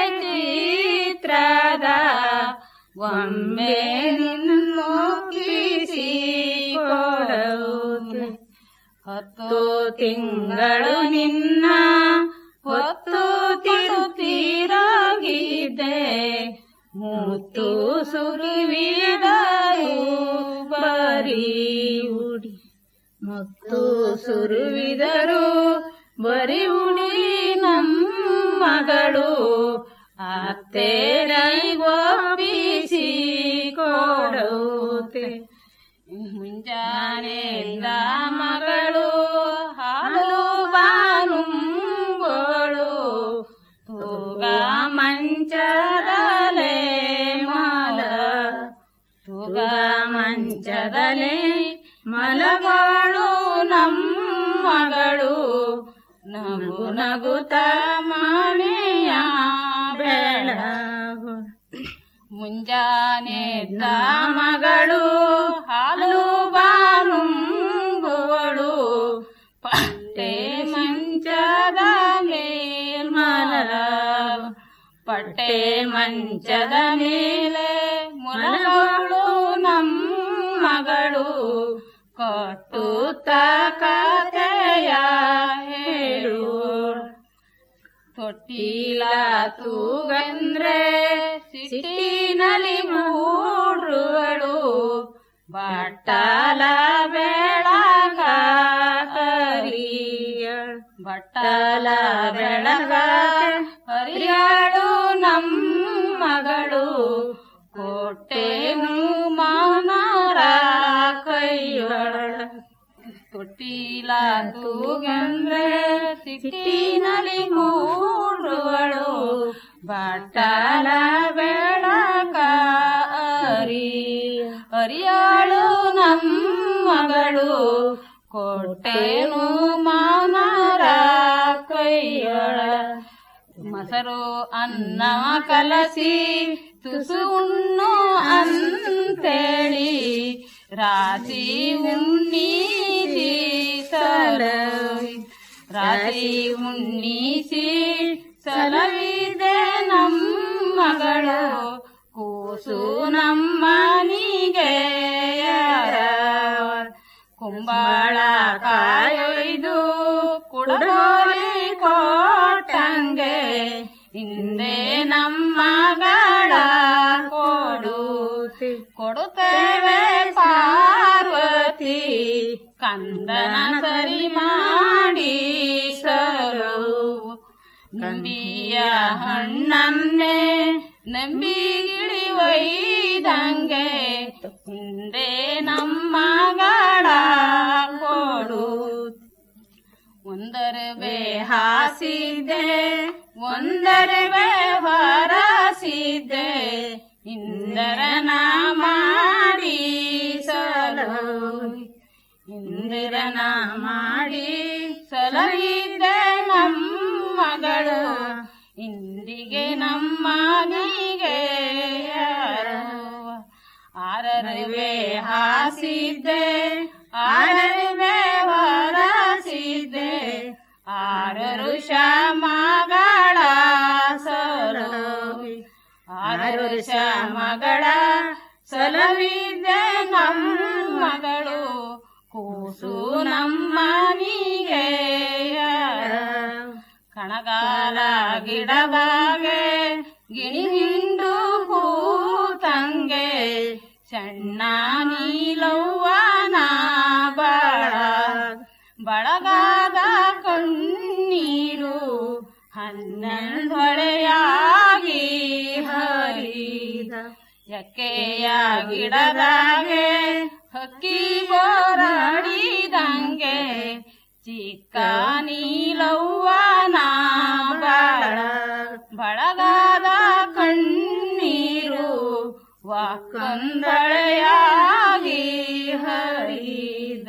Speaker 13: ಚಿತ್ರದ ಒಮ್ಮೆ ನಿನ್ನೋಕಿಸಿ ಕೊಡುತ್ತೆ ಹತ್ತು ತಿಂಗಳು ನಿನ್ನ ಹೊತ್ತು ತಿರುತ್ತಿರಾಗಿದೆ ಮುತ್ತು ಸುರುವಿದರು ಬರೀ ಉಡಿ ಮುತ್ತು ಸುರುವಿದರು ಬರಿ ಉಡಿ ನಮ್ಮಗಳು ಅತ್ತೇರೈಗೋಪಿಸಿ ಕೊಡುತ್ತೆ ಮುಂಜಾನೆಯಿಂದ ಮಗಳು ಹಾಲು ಬಾನುಂಗೋಳು ತೂಗ ಮಂಚದಲೆ ಮಲ ತೂಗ ಮಂಚದಲೆ ಮಲಗಳು ನಮ್ಮಗಳು ನಗು ನಗುತ್ತ ಮನೆಯ ಬೆಳಗು ಮುಂಜಾನೆದ್ದ ಮಗಳು ಹಾಲು ಬಾನುಂಗುವಳು ಪಟ್ಟೆ ಮಂಚದ ಮೇಲ್ಮಲ ಪಟ್ಟೆ ಮಂಚದ ಮೇಲೆ ಮೊಲಗಳು ನಮ್ಮಗಳು ಕಟ್ಟುತ್ತ ಕಥೆಯ ಹೇಳು ತೊಟ್ಟಿಲ ತೂಗಂದ್ರೆ ಸಿಟ್ಟಿನಲ್ಲಿ ಮೂಡ್ರುಗಳು ಬಟ್ಟಲ ಬೆಳಗ ಹರಿಯ ಬಟ್ಟಲ ಬೆಳಗ ಹರಿಯಾಳು ನಮ್ಮಗಳು ಕೋಟೆನು ಮಾನರ ಕೈಯೊಳ ತೊಟ್ಟಿಲ ತೂಗಂದ್ರೆ ಸಿಟ್ಟಿನಲ್ಲಿ ಮೂಡುವಳು ಬಟ್ಟಲ ಬೆಳಕ ಅರಿ ಅರಿಯಾಳು ನಮ್ಮಗಳು ಕೊಟ್ಟೆನು ಮಾನರ ಕೈಯೊಳ ಮೊಸರು ಅನ್ನ ಕಲಸಿ ತುಸು ಉಣ್ಣು ಅಂತೇಳಿ ರಾಶಿ ಉಣ್ಣೀಸಿ ಸಲವಿ ರಾಶಿ ಉಣ್ಣೀಸಿ ಸಲವಿದೆ ನಮ್ಮಗಳು ಕೂಸು ನಮ್ಮನಿಗೆ ಕುಂಬಾಳ ಕಾಯೊಯ್ದು ಕುಡಗೋಲಿ ಕೊಟ್ಟಂಗೆ ಹಿಂದೆ ನಮ್ಮಗಳ ಕೊಡು ಕೊಡುತ್ತೇವೆ ಪಾರ್ವತಿ ಕಂದನ ಸರಿ ಮಾಡಿ ಸರು ನಂಬಿಯ ಹಣ್ಣನ್ನೇ ನಂಬಿಗಿಳಿ ಒಯ್ದಂಗೆ ಹಿಂದೆ ನಮ್ಮಗಳ ಕೊಡು ಒಂದರವೇ ಹಾಸಿದ್ದೆ ಒಂದರವೇ ಹೊರಸಿದ್ದೆ ಇಂದರನ ಮಾಡಿ ಸಲೋ ಇಂದಿರನ ಮಾಡಿ ಸಲಹಿದ್ದೆ ನಮ್ಮಗಳು ಇಂದಿಗೆ ನಮ್ಮನಿಗೆ ಆರರವೇ ಹಾಸಿದ್ದೆ ಆರರವೇ ಹೊರಸಿದ್ದೆ ಆರರು ಶ್ಯಾಮಗಳ ಸಲೋ ಆರರು ಶ್ಯಾಮಗಳ ಸಲವಿದ್ದೆ ನಮ್ಮಗಳು ಕೂಸು ನಮ್ಮನಿಗೆ ಕಣಗಾಲ ಗಿಡವಾಗೆ ಗಿಣಿ ಹಿಂಡು ಕೂತಂಗೆ ಸಣ್ಣ ನೀಲವ್ವನ ಬಾಳ ಬಳಗಾದ ಕಣ್ಣೀರು ಹನ್ನೆರಡೊಳೆಯಾಗಿ ಹರಿದ ಎಕ್ಕೆಯ ಗಿಡದಾಗೆ ಹಕ್ಕಿ ಬೋರಡಿದಂಗೆ ಚಿಕ್ಕ ನೀಲವ್ವನ ಬಾಳ ಬಳಗಾದ ಕಣ್ಣೀರು ವಾಕಂದಳೆಯಾಗಿ ಹರಿದ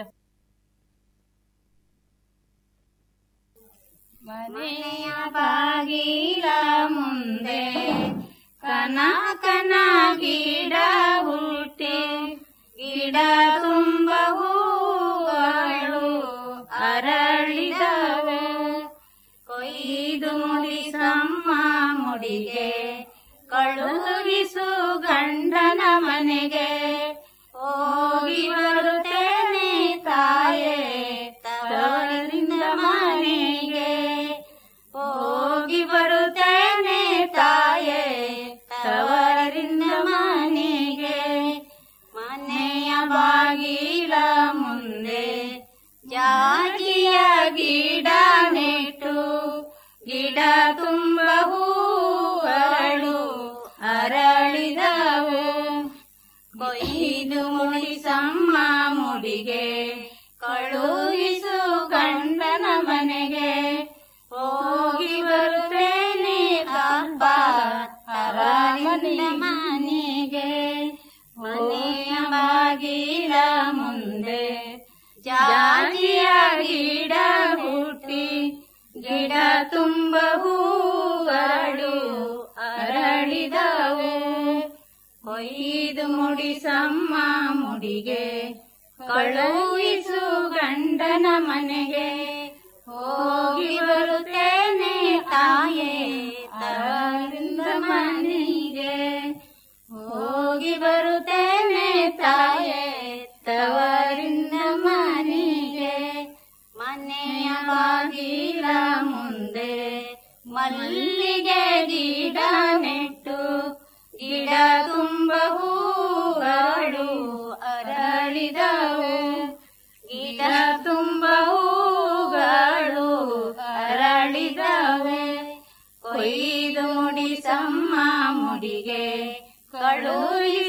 Speaker 13: ಮನೆಯ ಬಾಗಿಲ ಮುಂದೆ ಕನ ಕನ ಗಿಡ ಹುಟ್ಟಿ ಗಿಡ ತುಂಬ ಹೂಗಳು ಅರಳಿದವೆ ಕೊಯ್ದು ಮುಡಿಸಮ್ಮ ಮುಡಿಗೆ ಕಳುಹಿಸು ಗಂಡನ ಮನೆಗೆ ಹೋಗಿ ಬರುತ್ತೇನೆ ತಾಯೇ ತವರಿಂದ ಮನೆಗೆ ಹೋಗಿ ಬರುತ್ತೇನೆ ತಾಯೇ ತವರಿಂದ ಮನೆಗೆ ಮನೆಯ ಬಾಗಿಲ ಮುಂದೆ ಜಾಜಿಯ ಗಿಡ ನೆಟ್ಟು ಗಿಡ ತುಂಬ ಹೂಗಳು ಅರಳಿದವು ಕೊಯ್ದು ಮುಡಿಸಮ್ಮ ಮುಡಿಗೆ ಕಳುಹಿಸು ಗಂಡನ ಮನೆಗೆ ಹೋಗಿ ಬರುತ್ತೇನೆ ಪಾಪ ಅರಮನೆ ಮನೆಗೆ ಮನೆಯ ಬಾಗಿಲ ಮುಂದೆ ಜಾತಿಯ ಗಿಡ ಹುಟ್ಟಿ ಗಿಡ ತುಂಬ ಹೂಗಳು ಅರಳಿದವು ಕೊಯ್ದು ಮುಡಿಸಮ್ಮ ಮುಡಿಗೆ ಕಳುಹಿಸು ಗಂಡನ ಮನೆಗೆ ಹೋಗಿ ಬರುತ್ತೇನೆ ತಾಯೇ ತವರಿಂದ ಮನೆಗೆ ಹೋಗಿ ಬರುತ್ತೇನೆ ತಾಯೇ ತವರಿಂದ ಮನೆಗೆ ಮನೆಯ ಬಾಗಿಲ ಮುಂದೆ ಮಲ್ಲಿಗೆ ಗಿಡ ನೆಟ್ಟು ಗಿಡ ತುಂಬ ಹೂಗಳು ಅರಳಿದವು ಗಿಡ ತುಂಬ ಹೂಗಳು ಅರಳಿದವೆ ಕೊಯ್ದು ಮುಡಿಸಮ್ಮ ಮುಡಿಗೆ ಕಳುಹಿಸು